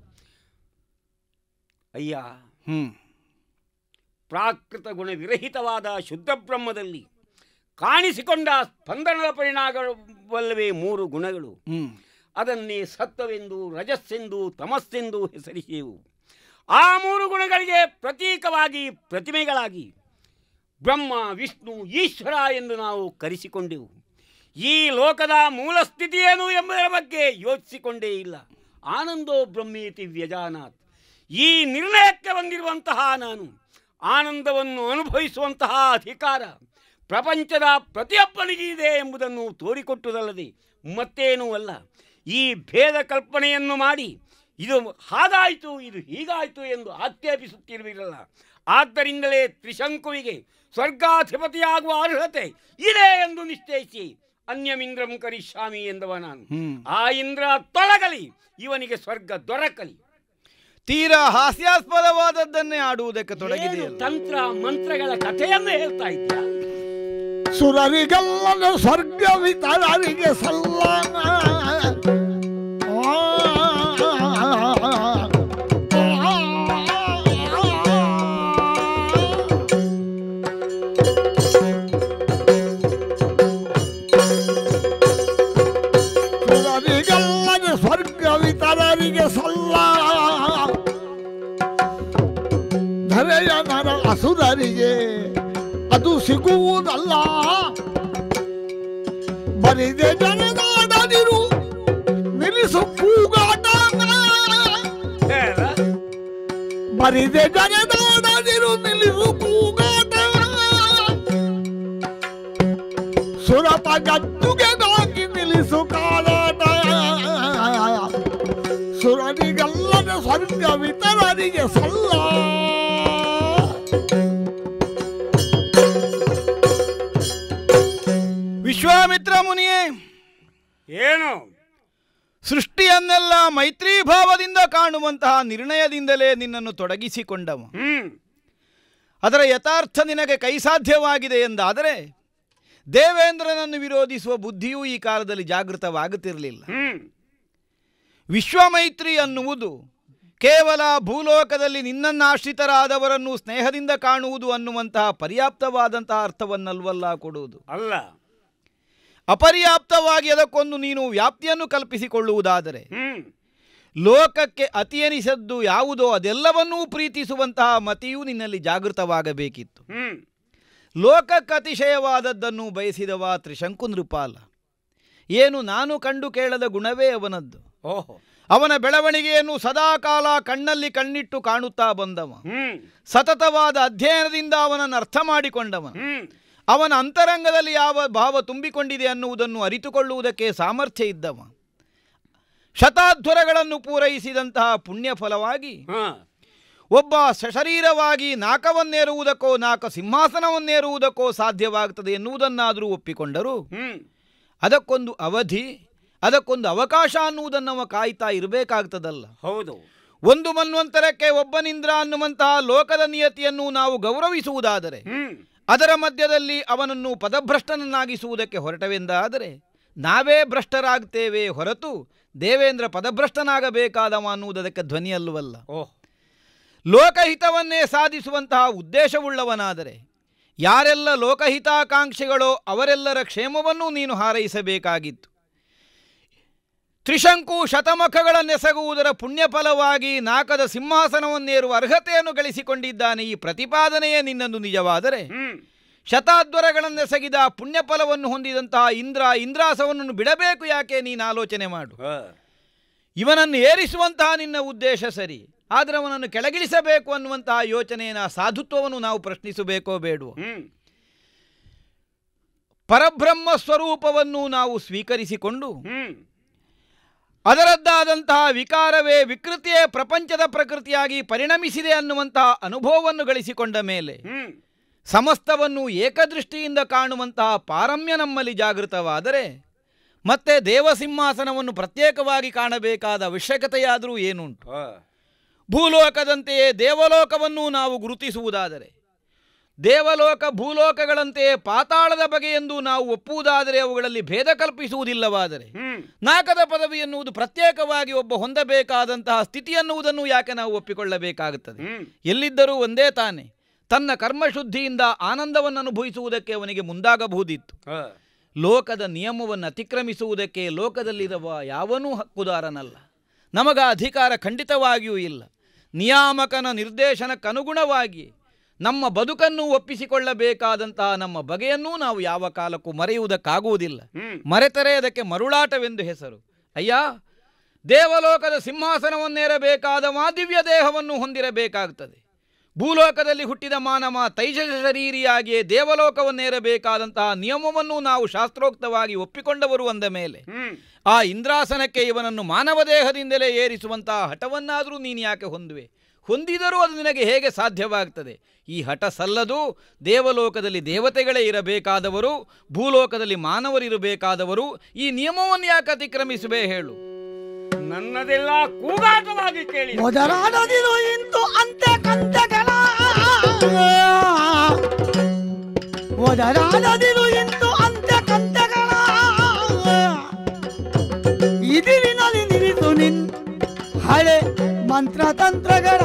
ಅಯ್ಯ ಹ್ಮ್ ಪ್ರಾಕೃತ ಗುಣ ವಿರಹಿತವಾದ ಶುದ್ಧ ಬ್ರಹ್ಮದಲ್ಲಿ ಕಾಣಿಸಿಕೊಂಡ ಸ್ಪಂದನದ ಪರಿಣಾಮವಲ್ಲವೇ ಮೂರು ಗುಣಗಳು ಹ್ಮ್ ಅದನ್ನೇ ಸತ್ವವೆಂದು ರಜಸ್ಸೆಂದು ತಮಸ್ಸೆಂದು ಹೆಸರಿಸೆವು ಆ ಮೂರು ಗುಣಗಳಿಗೆ ಪ್ರತೀಕವಾಗಿ ಪ್ರತಿಮೆಗಳಾಗಿ ಬ್ರಹ್ಮ ವಿಷ್ಣು ಈಶ್ವರ ಎಂದು ನಾವು ಕರೆಸಿಕೊಂಡೆವು ಈ ಲೋಕದ ಮೂಲ ಸ್ಥಿತಿ ಏನು ಎಂಬುದರ ಬಗ್ಗೆ ಯೋಚಿಸಿಕೊಂಡೇ ಇಲ್ಲ ಆನಂದೋ ಬ್ರಹ್ಮೇತಿ ವ್ಯಜಾನಾತ್ ಈ ನಿರ್ಣಯಕ್ಕೆ ಬಂದಿರುವಂತಹ ನಾನು ಆನಂದವನ್ನು ಅನುಭವಿಸುವಂತಹ ಅಧಿಕಾರ ಪ್ರಪಂಚದ ಪ್ರತಿಯೊಬ್ಬನಿಗೆ ಇದೆ ಎಂಬುದನ್ನು ತೋರಿಕೊಟ್ಟುದಲ್ಲದೆ ಮತ್ತೇನೂ ಅಲ್ಲ ಈ ಭೇದ ಕಲ್ಪನೆಯನ್ನು ಮಾಡಿ ಇದು ಹಾಗಾಯಿತು ಇದು ಹೀಗಾಯಿತು ಎಂದು ಆಕ್ಷೇಪಿಸುತ್ತಿರುವಿರಲ್ಲ ಆದ್ದರಿಂದಲೇ ತ್ರಿಶಂಕುವಿಗೆ ಸ್ವರ್ಗಾಧಿಪತಿಯಾಗುವ ಅರ್ಹತೆ ಇದೆ ಎಂದು ನಿಶ್ಚಯಿಸಿ ಅನ್ಯಮಿಂದ್ರಂ ಕರಿಷ್ಯಾಮಿ ಎಂದವ ನಾನು ಹ್ಮ್. ಆ ಇಂದ್ರ ತೊಲಗಲಿ ಇವನಿಗೆ ಸ್ವರ್ಗ ದೊರಕಲಿ ತೀರಾ ಹಾಸ್ಯಾಸ್ಪದವಾದದ್ದನ್ನೇ ಆಡುವುದಕ್ಕೆ ಏನು ತೊಡಗಿದೆಯಲ್ಲ ತಂತ್ರ ಮಂತ್ರಗಳ ಕಥೆಯನ್ನು ಹೇಳ್ತಾ ಇದ್ಯಾ ಸುರರಿಗೆಲ್ಲದ ಸ್ವರ್ಗವಿತರರಿಗೆ ಸಲ್ಲನ ಸುರರಿಗೆಲ್ಲದ ಸ್ವರ್ಗವಿತರರಿಗೆ ಸಲ್ಲ ಧರೆಯ ನರ ಅಸುರರಿಗೆ ಅದು ಸಿಗುವುದಲ್ಲ ಬರಿದೆ ಜನನಾಡದಿರು ನಿಲ್ಲಿಸು ಕೂಗಾಟ ಹೇಳ ಬರಿದೆ ಜನನಾಡದಿರು ನಿಲ್ಲಿಸು ಕೂಗಾಟ ಸುರಪ ಗದ್ದುಗೆ ನಾಕಿ ನಿಲ್ಲಿಸು ಕಾಲಾಟ ಸುರನಿಗಲ್ಲದ ಸ್ವರ್ಗ ವಿತರರಿಗೆ ಸಲ್ಲ ವಿಶ್ವಾಮಿತ್ರ ಮುನಿಯೇ ಏನು ಸೃಷ್ಟಿಯನ್ನೆಲ್ಲ ಮೈತ್ರಿ ಭಾವದಿಂದ ಕಾಣುವಂತಹ ನಿರ್ಣಯದಿಂದಲೇ ನಿನ್ನನ್ನು ತೊಡಗಿಸಿಕೊಂಡವ ಹ್ಮ್ ಅದರ ಯಥಾರ್ಥ ನಿನಗೆ ಕೈಸಾಧ್ಯವಾಗಿದೆ ಎಂದಾದರೆ ದೇವೇಂದ್ರನನ್ನು ವಿರೋಧಿಸುವ ಬುದ್ಧಿಯೂ ಈ ಕಾಲದಲ್ಲಿ ಜಾಗೃತವಾಗುತ್ತಿರಲಿಲ್ಲ ಹ್ಮ್ ವಿಶ್ವಮೈತ್ರಿ ಅನ್ನುವುದು ಕೇವಲ ಭೂಲೋಕದಲ್ಲಿ ನಿನ್ನನ್ನಾಶ್ರಿತರಾದವರನ್ನು ಸ್ನೇಹದಿಂದ ಕಾಣುವುದು ಅನ್ನುವಂತಹ ಪರ್ಯಾಪ್ತವಾದಂತಹ ಅರ್ಥವನ್ನಲ್ವಲ್ಲ ಕೊಡುವುದು ಅಲ್ಲ ಅಪರ್ಯಾಪ್ತವಾಗಿ ಅದಕ್ಕೊಂದು ನೀನು ವ್ಯಾಪ್ತಿಯನ್ನು ಕಲ್ಪಿಸಿಕೊಳ್ಳುವುದಾದರೆ ಹ್ಮ್ ಲೋಕಕ್ಕೆ ಅತಿಯನಿಸದ್ದು ಯಾವುದೋ ಅದೆಲ್ಲವನ್ನೂ ಪ್ರೀತಿಸುವಂತಹ ಮತಿಯೂ ನಿನ್ನಲ್ಲಿ ಜಾಗೃತವಾಗಬೇಕಿತ್ತು ಹ್ಮ್ ಲೋಕಕ್ಕೆ ಅತಿಶಯವಾದದ್ದನ್ನು ಬಯಸಿದವ ತ್ರಿಶಂಕು ನೃಪಾಲ ಏನು ನಾನು ಕಂಡು ಕೇಳದ ಗುಣವೇ ಅವನದ್ದು ಓಹೋ ಅವನ ಬೆಳವಣಿಗೆಯನ್ನು ಸದಾಕಾಲ ಕಣ್ಣಲ್ಲಿ ಕಣ್ಣಿಟ್ಟು ಕಾಣುತ್ತಾ ಬಂದವ ಹ್ಮ್ ಸತತವಾದ ಅಧ್ಯಯನದಿಂದ ಅವನನ್ನು ಅರ್ಥ ಮಾಡಿಕೊಂಡವ ಹ್ಮ್ ಅವನ ಅಂತರಂಗದಲ್ಲಿ ಯಾವ ಭಾವ ತುಂಬಿಕೊಂಡಿದೆ ಅನ್ನುವುದನ್ನು ಅರಿತುಕೊಳ್ಳುವುದಕ್ಕೆ ಸಾಮರ್ಥ್ಯ ಇದ್ದವ ಶತಾಧ್ವರಗಳನ್ನು ಪೂರೈಸಿದಂತಹ ಪುಣ್ಯ ಫಲವಾಗಿ ಹಾ ಒಬ್ಬ ಸಶರೀರವಾಗಿ ನಾಕವನ್ನೇರುವುದಕ್ಕೋ ನಾಕ ಸಿಂಹಾಸನವನ್ನೇರುವುದಕ್ಕೋ ಸಾಧ್ಯವಾಗ್ತದೆ ಎನ್ನುವುದನ್ನಾದರೂ ಒಪ್ಪಿಕೊಂಡರು ಹ್ಮ್ ಅದಕ್ಕೊಂದು ಅವಧಿ ಅದಕ್ಕೊಂದು ಅವಕಾಶ ಅನ್ನುವುದನ್ನು ಅವ ಕಾಯ್ತಾ ಇರಬೇಕಾಗ್ತದಲ್ಲ ಹೌದು ಒಂದು ಮನ್ವಂತರಕ್ಕೆ ಒಬ್ಬನಿಂದ್ರ ಅನ್ನುವಂತಹ ಲೋಕದ ನಿಯತಿಯನ್ನು ನಾವು ಗೌರವಿಸುವುದಾದರೆ ಹ್ಮ್ ಅದರ ಮಧ್ಯದಲ್ಲಿ ಅವನನ್ನು ಪದಭ್ರಷ್ಟನನ್ನಾಗಿಸುವುದಕ್ಕೆ ಹೊರಟವೆಂದಾದರೆ ನಾವೇ ಭ್ರಷ್ಟರಾಗ್ತೇವೆ ಹೊರತು ದೇವೇಂದ್ರ ಪದಭ್ರಷ್ಟನಾಗಬೇಕಾದವ ಅನ್ನುವುದಕ್ಕೆ ಧ್ವನಿಯಲ್ಲವಲ್ಲ ಓಹ್ ಲೋಕಹಿತವನ್ನೇ ಸಾಧಿಸುವಂತಹ ಉದ್ದೇಶವುಳ್ಳವನಾದರೆ ಯಾರೆಲ್ಲ ಲೋಕಹಿತಾಕಾಂಕ್ಷಿಗಳೋ ಅವರೆಲ್ಲರ ಕ್ಷೇಮವನ್ನೂ ನೀನು ಹಾರೈಸಬೇಕಾಗಿತ್ತು ತ್ರಿಶಂಕು ಶತಮಖಗಳನ್ನೆಸಗುವುದರ ಪುಣ್ಯಫಲವಾಗಿ ನಾಕದ ಸಿಂಹಾಸನವನ್ನೇರುವ ಅರ್ಹತೆಯನ್ನು ಗಳಿಸಿಕೊಂಡಿದ್ದಾನೆ ಈ ಪ್ರತಿಪಾದನೆಯೇ ನಿನ್ನನ್ನು ನಿಜವಾದರೆ ಹ್ಮ್ ಶತಾದ್ವರಗಳನ್ನೆಸಗಿದ ಪುಣ್ಯಫಲವನ್ನು ಹೊಂದಿದಂತಹ ಇಂದ್ರ ಇಂದ್ರಾಸವನ್ನು ಬಿಡಬೇಕು ಯಾಕೆ ನೀನು ಆಲೋಚನೆ ಮಾಡು ಹಾ. ಇವನನ್ನು ಏರಿಸುವಂತಹ ನಿನ್ನ ಉದ್ದೇಶ ಸರಿ ಆದರೆ ಅವನನ್ನು ಕೆಳಗಿಳಿಸಬೇಕು ಅನ್ನುವಂತಹ ಯೋಚನೆಯ ಸಾಧುತ್ವವನ್ನು ನಾವು ಪ್ರಶ್ನಿಸಬೇಕೋ ಬೇಡವೋ ಹ್ಮ್ ಪರಬ್ರಹ್ಮ ಸ್ವರೂಪವನ್ನು ನಾವು ಸ್ವೀಕರಿಸಿಕೊಂಡು ಹ್ಮ್ ಅದರದ್ದಾದಂತಹ ವಿಕಾರವೇ ವಿಕೃತಿಯೇ ಪ್ರಪಂಚದ ಪ್ರಕೃತಿಯಾಗಿ ಪರಿಣಮಿಸಿದೆ ಅನ್ನುವಂತಹ ಅನುಭವವನ್ನು ಗಳಿಸಿಕೊಂಡ ಮೇಲೆ ಹ್ಮ್ ಸಮಸ್ತವನ್ನು ಏಕದೃಷ್ಟಿಯಿಂದ ಕಾಣುವಂತಹ ಪಾರಮ್ಯ ನಮ್ಮಲ್ಲಿ ಜಾಗೃತವಾದರೆ ಮತ್ತೆ ದೇವಸಿಂಹಾಸನವನ್ನು ಪ್ರತ್ಯೇಕವಾಗಿ ಕಾಣಬೇಕಾದ ಅವಶ್ಯಕತೆಯಾದರೂ ಏನುಂಟು ಹಾ. ಭೂಲೋಕದಂತೆಯೇ ದೇವಲೋಕವನ್ನು ನಾವು ಗುರುತಿಸುವುದಾದರೆ ದೇವಲೋಕ ಭೂಲೋಕಗಳಂತೆಯೇ ಪಾತಾಳದ ಬಗೆಯೆಂದು ನಾವು ಒಪ್ಪುವುದಾದರೆ ಅವುಗಳಲ್ಲಿ ಭೇದ ಕಲ್ಪಿಸುವುದಿಲ್ಲವಾದರೆ ಹ್ಮ್ ನಾಕದ ಪದವಿ ಎನ್ನುವುದು ಪ್ರತ್ಯೇಕವಾಗಿ ಒಬ್ಬ ಹೊಂದಬೇಕಾದಂತಹ ಸ್ಥಿತಿ ಎನ್ನುವುದನ್ನು ಯಾಕೆ ನಾವು ಒಪ್ಪಿಕೊಳ್ಳಬೇಕಾಗುತ್ತದೆ ಹ್ಮ್ ಎಲ್ಲಿದ್ದರೂ ಒಂದೇ ತಾನೆ ತನ್ನ ಕರ್ಮಶುದ್ಧಿಯಿಂದ ಆನಂದವನ್ನು ಅನುಭವಿಸುವುದಕ್ಕೆ ಅವನಿಗೆ ಮುಂದಾಗಬಹುದಿತ್ತು ಹಾ. ಲೋಕದ ನಿಯಮವನ್ನು ಅತಿಕ್ರಮಿಸುವುದಕ್ಕೆ ಲೋಕದಲ್ಲಿರುವ ಯಾವನೂ ಹಕ್ಕುದಾರನಲ್ಲ ನಮಗ ಅಧಿಕಾರ ಖಂಡಿತವಾಗಿಯೂ ಇಲ್ಲ ನಿಯಾಮಕನ ನಿರ್ದೇಶನಕ್ಕನುಗುಣವಾಗಿ ನಮ್ಮ ಬದುಕನ್ನು ಒಪ್ಪಿಸಿಕೊಳ್ಳಬೇಕಾದಂತಹ ನಮ್ಮ ಬಗೆಯನ್ನೂ ನಾವು ಯಾವ ಕಾಲಕ್ಕೂ ಮರೆಯುವುದಕ್ಕಾಗುವುದಿಲ್ಲ ಹ್ಮ್ ಮರೆತರೆ ಅದಕ್ಕೆ ಮರುಳಾಟವೆಂದು ಹೆಸರು ಅಯ್ಯ ದೇವಲೋಕದ ಸಿಂಹಾಸನವನ್ನೇರಬೇಕಾದವ ದಿವ್ಯ ದೇಹವನ್ನು ಹೊಂದಿರಬೇಕಾಗುತ್ತದೆ ಭೂಲೋಕದಲ್ಲಿ ಹುಟ್ಟಿದ ಮಾನವ ತೈಜಸ ಶರೀರಿಯಾಗಿಯೇ ದೇವಲೋಕವನ್ನೇರಬೇಕಾದಂತಹ ನಿಯಮವನ್ನು ನಾವು ಶಾಸ್ತ್ರೋಕ್ತವಾಗಿ ಒಪ್ಪಿಕೊಂಡವರು ಅಂದ ಮೇಲೆ ಹ್ಮ್ ಆ ಇಂದ್ರಾಸನಕ್ಕೆ ಇವನನ್ನು ಮಾನವ ದೇಹದಿಂದಲೇ ಏರಿಸುವಂತಹ ಹಠವನ್ನಾದರೂ ನೀನು ಯಾಕೆ ಹೊಂದುವೆ ಹೊಂದಿದರೂ ಅದು ನಿನಗೆ ಹೇಗೆ ಸಾಧ್ಯವಾಗ್ತದೆ ಈ ಹಠ ಸಲ್ಲದು ದೇವಲೋಕದಲ್ಲಿ ದೇವತೆಗಳೇ ಇರಬೇಕಾದವರು ಭೂಲೋಕದಲ್ಲಿ ಮಾನವರಿರಬೇಕಾದವರು ಈ ನಿಯಮವನ್ನು ಯಾಕೆ ಅತಿಕ್ರಮಿಸುವೆ ಹೇಳು ನನ್ನದೆಲ್ಲ ಕೂಗಾಟವಾಗಿ ಕೇಳಿ ಮೊದಲಾಡದಿರು ಇಂತು ಅಂತೆ ಕಂತೆಗಳ ಮೊದಲಾಡದಿರು ಇಂತು ಅಂತೆ ಕಂತೆಗಳ ಇದಿರಿನಲ್ಲಿ ನಿಲ್ಲಿಸು ನಿನ್ ಹಳೆ ಮಂತ್ರತಂತ್ರಗಳ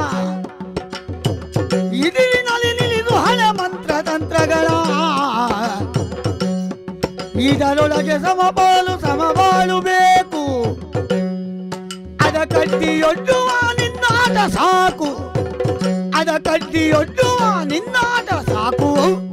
ಇದಿರಿನಲ್ಲಿ ನಿಲ್ಲಿಸು ಹಳೆ ಮಂತ್ರತಂತ್ರಗಳ ಇದರೊಳಗೆ ಸಮಪಾಲು ಸಮಬಾಳು ಬೇಕು ಅದ ಕಡ್ಡಿಯೊಡ್ಡುವ ನಿನ್ನಾಟ ಸಾಕು ಅದ ಕಡ್ಡಿಯೊಡ್ಡುವ ನಿನ್ನಾಟ ಸಾಕು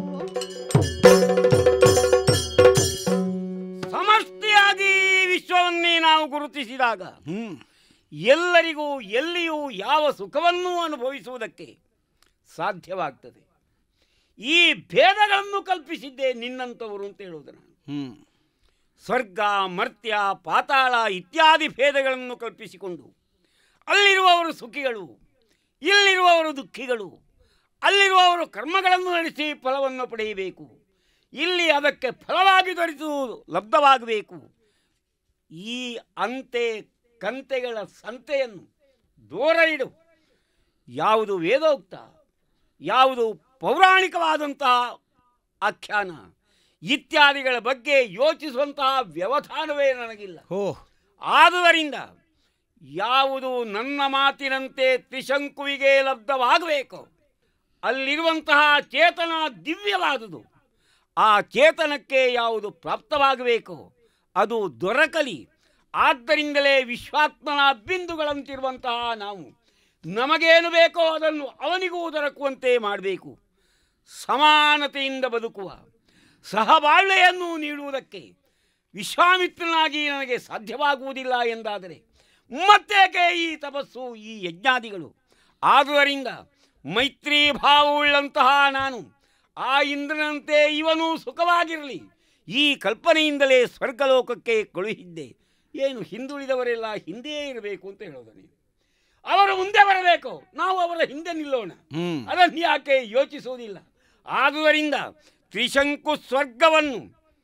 ಸಮಷ್ಟಿಯಾಗಿ ಈ ವಿಶ್ವವನ್ನೇ ನಾವು ಗುರುತಿಸಿದಾಗ ಎಲ್ಲರಿಗೂ ಎಲ್ಲಿಯೂ ಯಾವ ಸುಖವನ್ನೂ ಅನುಭವಿಸುವುದಕ್ಕೆ ಸಾಧ್ಯವಾಗ್ತದೆ ಈ ಭೇದಗಳನ್ನು ಕಲ್ಪಿಸಿದ್ದೇ ನಿನ್ನಂಥವರು ಅಂತ ಹೇಳುವುದು ನಾನು ಸ್ವರ್ಗ ಮರ್ತ್ಯ ಪಾತಾಳ ಇತ್ಯಾದಿ ಭೇದಗಳನ್ನು ಕಲ್ಪಿಸಿಕೊಂಡು ಅಲ್ಲಿರುವವರು ಸುಖಿಗಳು ಇಲ್ಲಿರುವವರು ದುಃಖಿಗಳು ಅಲ್ಲಿರುವವರು ಕರ್ಮಗಳನ್ನು ನಡೆಸಿ ಫಲವನ್ನು ಪಡೆಯಬೇಕು ಇಲ್ಲಿ ಅದಕ್ಕೆ ಫಲವಾಗಿ ದೊರೆಸುವುದು ಲಬ್ಧವಾಗಬೇಕು ಈ ಅಂತೆ ಕಂತೆಗಳ ಸಂತೆಯನ್ನು ದೂರ ಇಡು ಯಾವುದು ವೇದೋಕ್ತ ಯಾವುದು ಪೌರಾಣಿಕವಾದಂತಹ ಆಖ್ಯಾನ ಇತ್ಯಾದಿಗಳ ಬಗ್ಗೆ ಯೋಚಿಸುವಂತಹ ವ್ಯವಧಾನವೇ ನನಗಿಲ್ಲ ಓ ಆದುದರಿಂದ ಯಾವುದು ನನ್ನ ಮಾತಿನಂತೆ ತ್ರಿಶಂಕುವಿಗೆ ಲಬ್ಧವಾಗಬೇಕು ಅಲ್ಲಿರುವಂತಹ ಚೇತನ ದಿವ್ಯವಾದುದು ಆ ಚೇತನಕ್ಕೆ ಯಾವುದು ಪ್ರಾಪ್ತವಾಗಬೇಕು ಅದು ದೊರಕಲಿ ಆದ್ದರಿಂದಲೇ ವಿಶ್ವಾತ್ಮನ ಬಿಂದುಗಳಂತಿರುವಂತಹ ನಾವು ನಮಗೇನು ಬೇಕೋ ಅದನ್ನು ಅವನಿಗೂ ದೊರಕುವಂತೆ ಮಾಡಬೇಕು ಸಮಾನತೆಯಿಂದ ಬದುಕುವ ಸಹಬಾಳ್ವೆಯನ್ನು ನೀಡುವುದಕ್ಕೆ ವಿಶ್ವಾಮಿತ್ರನಾಗಿ ನನಗೆ ಸಾಧ್ಯವಾಗುವುದಿಲ್ಲ ಎಂದಾದರೆ ಮತ್ತೇಕೆ ಈ ತಪಸ್ಸು ಈ ಯಜ್ಞಾದಿಗಳು ಆದುದರಿಂದ ಮೈತ್ರಿ ಭಾವವುಳ್ಳಂತಹ ನಾನು ಆ ಇಂದ್ರನಂತೆ ಇವನು ಸುಖವಾಗಿರಲಿ ಈ ಕಲ್ಪನೆಯಿಂದಲೇ ಸ್ವರ್ಗಲೋಕಕ್ಕೆ ಕಳುಹಿದ್ದೆ ಏನು ಹಿಂದುಳಿದವರೆಲ್ಲ ಹಿಂದೆಯೇ ಇರಬೇಕು ಅಂತ ಹೇಳೋದು ನೀನು ಅವರು ಮುಂದೆ ಬರಬೇಕು ನಾವು ಅವರ ಹಿಂದೆ ನಿಲ್ಲೋಣ ಹ್ಮ್ ಅದನ್ನು ಯಾಕೆ ಯೋಚಿಸುವುದಿಲ್ಲ ಆದುದರಿಂದ ತ್ರಿಶಂಕು ಸ್ವರ್ಗವನ್ನು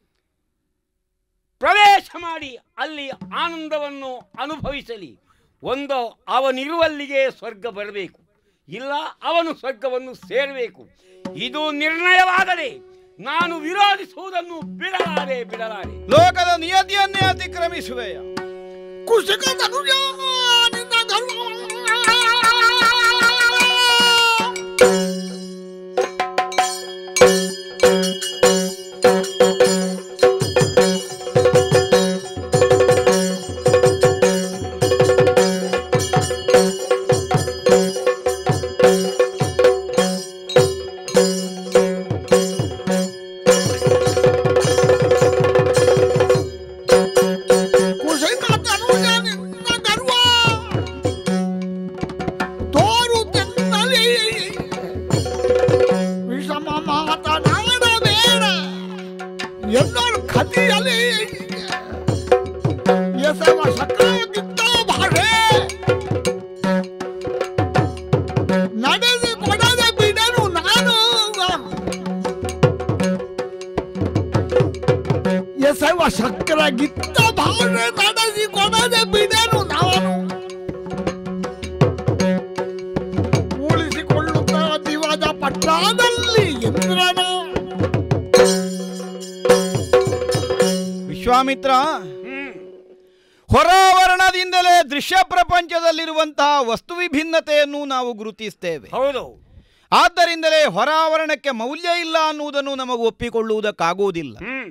ಪ್ರವೇಶ ಮಾಡಿ ಅಲ್ಲಿ ಆನಂದವನ್ನು ಅನುಭವಿಸಲಿ ಒಂದು ಅವನಿರುವಲ್ಲಿಗೆ ಸ್ವರ್ಗ ಬರಬೇಕು ಇಲ್ಲ ಅವನು ಸ್ವರ್ಗವನ್ನು ಸೇರಬೇಕು ಇದು ನಿರ್ಣಯವಾದರೆ ನಾನು ವಿರೋಧಿಸುವುದನ್ನು ಬಿಡಲಾರೆ ಬಿಡಲಾರೆ ಲೋಕದ ನಿಯತಿಯನ್ನೇ ಅತಿಕ್ರಮಿಸುವೆಯ ಕುಶಿಕ ತನುಜ ನಿನ್ನ ಗರ್ವ ಕುಶಿಕ ತನುಜ ನಿನ್ನ ಗರ್ವ ತೋರುತ್ತೆನ್ನಲಿ ವಿಷಮ ಮಾತನಾಡಬೇಡ ಎಲ್ಲರೂ ಕದಿಯಲಿ ಎಸವ ಸಕ್ರಗಿದ್ದ ಭಾಷೆ ನಡೆಸಿ ಕೊಡದೆ ಬಿಡನು ನಾನು ಎಸವ ಸಕ್ರಗಿದ್ದ ಭಾಷೆ ನಡೆಸಿ ಕೊಡದೆ ಬಿಡನು ನಾನು ಉಳಿಸಿಕೊಳ್ಳುತ್ತಾ ದಿವದ ಪಟ್ಟಣದಲ್ಲಿ ಇಂದ್ರನ ವಿಶ್ವಾಮಿತ್ರ ಹ್ಮ್ ಹೊರಾವರಣದಿಂದಲೇ ದೃಶ್ಯ ಪ್ರಪಂಚದಲ್ಲಿರುವಂತಹ ವಸ್ತು ವಿಭಿನ್ನತೆಯನ್ನು ನಾವು ಗುರುತಿಸ್ತೇವೆ ಹೌದು ಆದ್ದರಿಂದಲೇ ಹೊರಾವರಣಕ್ಕೆ ಮೌಲ್ಯ ಇಲ್ಲ ಅನ್ನುವುದನ್ನು ನಮಗೆ ಒಪ್ಪಿಕೊಳ್ಳುವುದಕ್ಕಾಗುವುದಿಲ್ಲ ಹ್ಮ್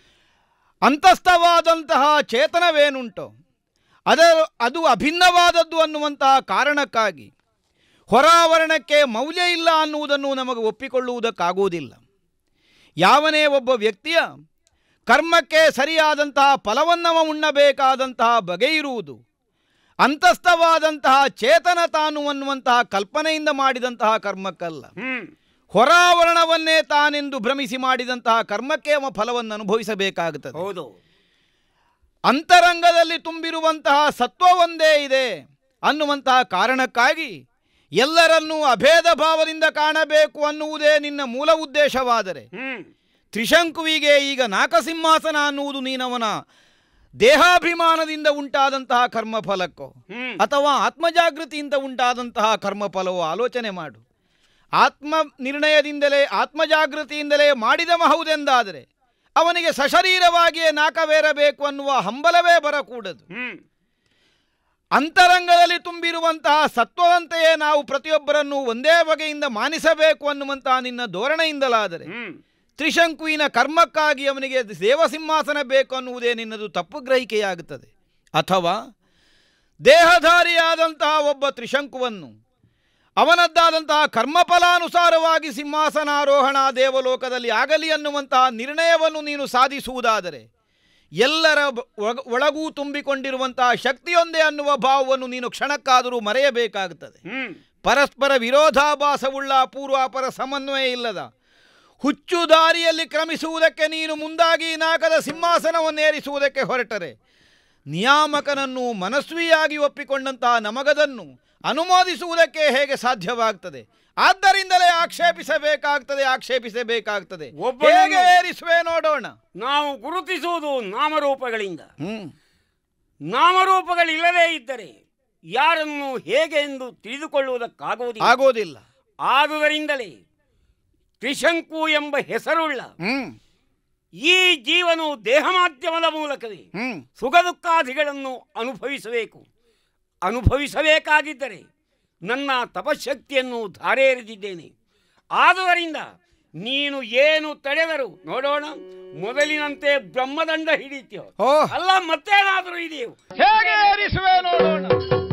ಅಂತಸ್ಥವಾದಂತಹ ಚೇತನವೇನುಂಟೋ ಅದ ಅದು ಅಭಿನ್ನವಾದದ್ದು ಅನ್ನುವಂತಹ ಕಾರಣಕ್ಕಾಗಿ ಹೊರಾವರಣಕ್ಕೆ ಮೌಲ್ಯ ಇಲ್ಲ ಅನ್ನುವುದನ್ನು ನಮಗೆ ಒಪ್ಪಿಕೊಳ್ಳುವುದಕ್ಕಾಗುವುದಿಲ್ಲ ಯಾವನೇ ಒಬ್ಬ ವ್ಯಕ್ತಿಯ ಕರ್ಮಕ್ಕೆ ಸರಿಯಾದಂತಹ ಫಲವನ್ನವ ಉಣ್ಣಬೇಕಾದಂತಹ ಬಗೆ ಇರುವುದು ಅಂತಸ್ಥವಾದಂತಹ ಚೇತನ ತಾನು ಅನ್ನುವಂತಹ ಕಲ್ಪನೆಯಿಂದ ಮಾಡಿದಂತಹ ಕರ್ಮಕ್ಕಲ್ಲ ಹ್ಮ್ ಹೊರಾವರಣವನ್ನೇ ತಾನೆಂದು ಭ್ರಮಿಸಿ ಮಾಡಿದಂತಹ ಕರ್ಮಕ್ಕೆ ಅವ ಫಲವನ್ನು ಅನುಭವಿಸಬೇಕಾಗುತ್ತದೆ ಹೌದು ಅಂತರಂಗದಲ್ಲಿ ತುಂಬಿರುವಂತಹ ಸತ್ವ ಒಂದೇ ಇದೆ ಅನ್ನುವಂತಹ ಕಾರಣಕ್ಕಾಗಿ ಎಲ್ಲರನ್ನೂ ಅಭೇದ ಭಾವದಿಂದ ಕಾಣಬೇಕು ಅನ್ನುವುದೇ ನಿನ್ನ ಮೂಲ ಉದ್ದೇಶವಾದರೆ ಹ್ಮ್ ತ್ರಿಶಂಕುವಿಗೆ ಈಗ ನಾಕಸಿಂಹಾಸನ ಅನ್ನುವುದು ನೀನವನ ದೇಹಾಭಿಮಾನದಿಂದ ಉಂಟಾದಂತಹ ಕರ್ಮಫಲಕ್ಕೋ ಹ್ಮ್ ಅಥವಾ ಆತ್ಮಜಾಗೃತಿಯಿಂದ ಉಂಟಾದಂತಹ ಕರ್ಮಫಲವೋ ಆಲೋಚನೆ ಮಾಡು ಆತ್ಮ ನಿರ್ಣಯದಿಂದಲೇ ಆತ್ಮಜಾಗೃತಿಯಿಂದಲೇ ಮಾಡಿದ ಹೌದೆಂದಾದರೆ ಅವನಿಗೆ ಸಶರೀರವಾಗಿಯೇ ನಾಕವೇರಬೇಕು ಅನ್ನುವ ಹಂಬಲವೇ ಬರಕೂಡದು ಹ್ಮ್ ಅಂತರಂಗದಲ್ಲಿ ತುಂಬಿರುವಂತಹ ಸತ್ವದಂತೆಯೇ ನಾವು ಪ್ರತಿಯೊಬ್ಬರನ್ನು ಒಂದೇ ಬಗೆಯಿಂದ ಮಾನಿಸಬೇಕು ಅನ್ನುವಂತಹ ನಿನ್ನ ಧೋರಣೆಯಿಂದಲಾದರೆ ಹ್ಮ್ ತ್ರಿಶಂಕುವಿನ ಕರ್ಮಕ್ಕಾಗಿ ಅವನಿಗೆ ದೇವಸಿಂಹಾಸನ ಬೇಕು ಅನ್ನುವುದೇ ನಿನ್ನದು ತಪ್ಪು ಗ್ರಹಿಕೆಯಾಗುತ್ತದೆ ಅಥವಾ ದೇಹಧಾರಿಯಾದಂತಹ ಒಬ್ಬ ತ್ರಿಶಂಕುವನ್ನು ಅವನದ್ದಾದಂತಹ ಕರ್ಮಫಲಾನುಸಾರವಾಗಿ ಸಿಂಹಾಸನಾರೋಹಣ ದೇವಲೋಕದಲ್ಲಿ ಆಗಲಿ ಅನ್ನುವಂತಹ ನಿರ್ಣಯವನ್ನು ನೀನು ಸಾಧಿಸುವುದಾದರೆ ಎಲ್ಲರ ಬ- ಒಳಗ- ಒಳಗೂ ತುಂಬಿಕೊಂಡಿರುವಂತಹ ಶಕ್ತಿಯೊಂದೇ ಅನ್ನುವ ಭಾವವನ್ನು ನೀನು ಕ್ಷಣಕ್ಕಾದರೂ ಮರೆಯಬೇಕಾಗುತ್ತದೆ ಹ್ಮ್ ಪರಸ್ಪರ ವಿರೋಧಾಭಾಸವುಳ್ಳ ಪೂರ್ವಾಪರ ಸಮನ್ವಯ ಇಲ್ಲದ ಹುಚ್ಚು ದಾರಿಯಲ್ಲಿ ಕ್ರಮಿಸುವುದಕ್ಕೆ ನೀನು ಮುಂದಾಗಿ ನಾಕದ ಸಿಂಹಾಸನವನ್ನು ಏರಿಸುವುದಕ್ಕೆ ಹೊರಟರೆ ನಿಯಾಮಕನನ್ನು ಮನಸ್ವಿಯಾಗಿ ಒಪ್ಪಿಕೊಂಡಂತಹ ನಮಗದನ್ನು ಅನುಮೋದಿಸುವುದಕ್ಕೆ ಹೇಗೆ ಸಾಧ್ಯವಾಗ್ತದೆ ಆದ್ದರಿಂದಲೇ ಆಕ್ಷೇಪಿಸಬೇಕಾಗ್ತದೆ ಆಕ್ಷೇಪಿಸಬೇಕಾಗ್ತದೆ ಒಬ್ಬನನ್ನು- ಹೇಗೆ ಏರಿಸುವೆ ನೋಡೋಣ ನಾವು ಗುರುತಿಸುವುದು ನಾಮರೂಪಗಳಿಂದ ಹ್ಮ್ ನಾಮರೂಪಗಳಿಲ್ಲದೇ ಇದ್ದರೆ ಯಾರನ್ನು ಹೇಗೆ ಎಂದು ತಿಳಿದುಕೊಳ್ಳುವುದಕ್ಕಾಗುವುದಿಲ್ಲ ಆಗೋದಿಲ್ಲ ಆದುದರಿಂದಲೇ ತ್ರಿಶಂಕು ಎಂಬ ಹೆಸರುಳ್ಳ ಹ್ಮ್ ಈ ಜೀವನು ದೇಹ ಮಾಧ್ಯಮದ ಮೂಲಕವೇ ಹ್ಮ್ ಸುಖ ದುಃಖಾದಿಗಳನ್ನು ಅನುಭವಿಸಬೇಕು ಅನುಭವಿಸಬೇಕಾಗಿದ್ದರೆ ನನ್ನ ತಪಶಕ್ತಿಯನ್ನು ಧಾರೆ ಎರೆದಿದ್ದೇನೆ ಆದುದರಿಂದ ನೀನು ಏನು ತಡೆದರು ನೋಡೋಣ ಮೊದಲಿನಂತೆ ಬ್ರಹ್ಮದಂಡ ಹಿಡಿತೀಯೋ ಓ ಅಲ್ಲ ಮತ್ತೇನಾದರೂ ಇದೆಯೋ ಹೇಗೆ ಏರಿಸುವೆ ನೋಡೋಣ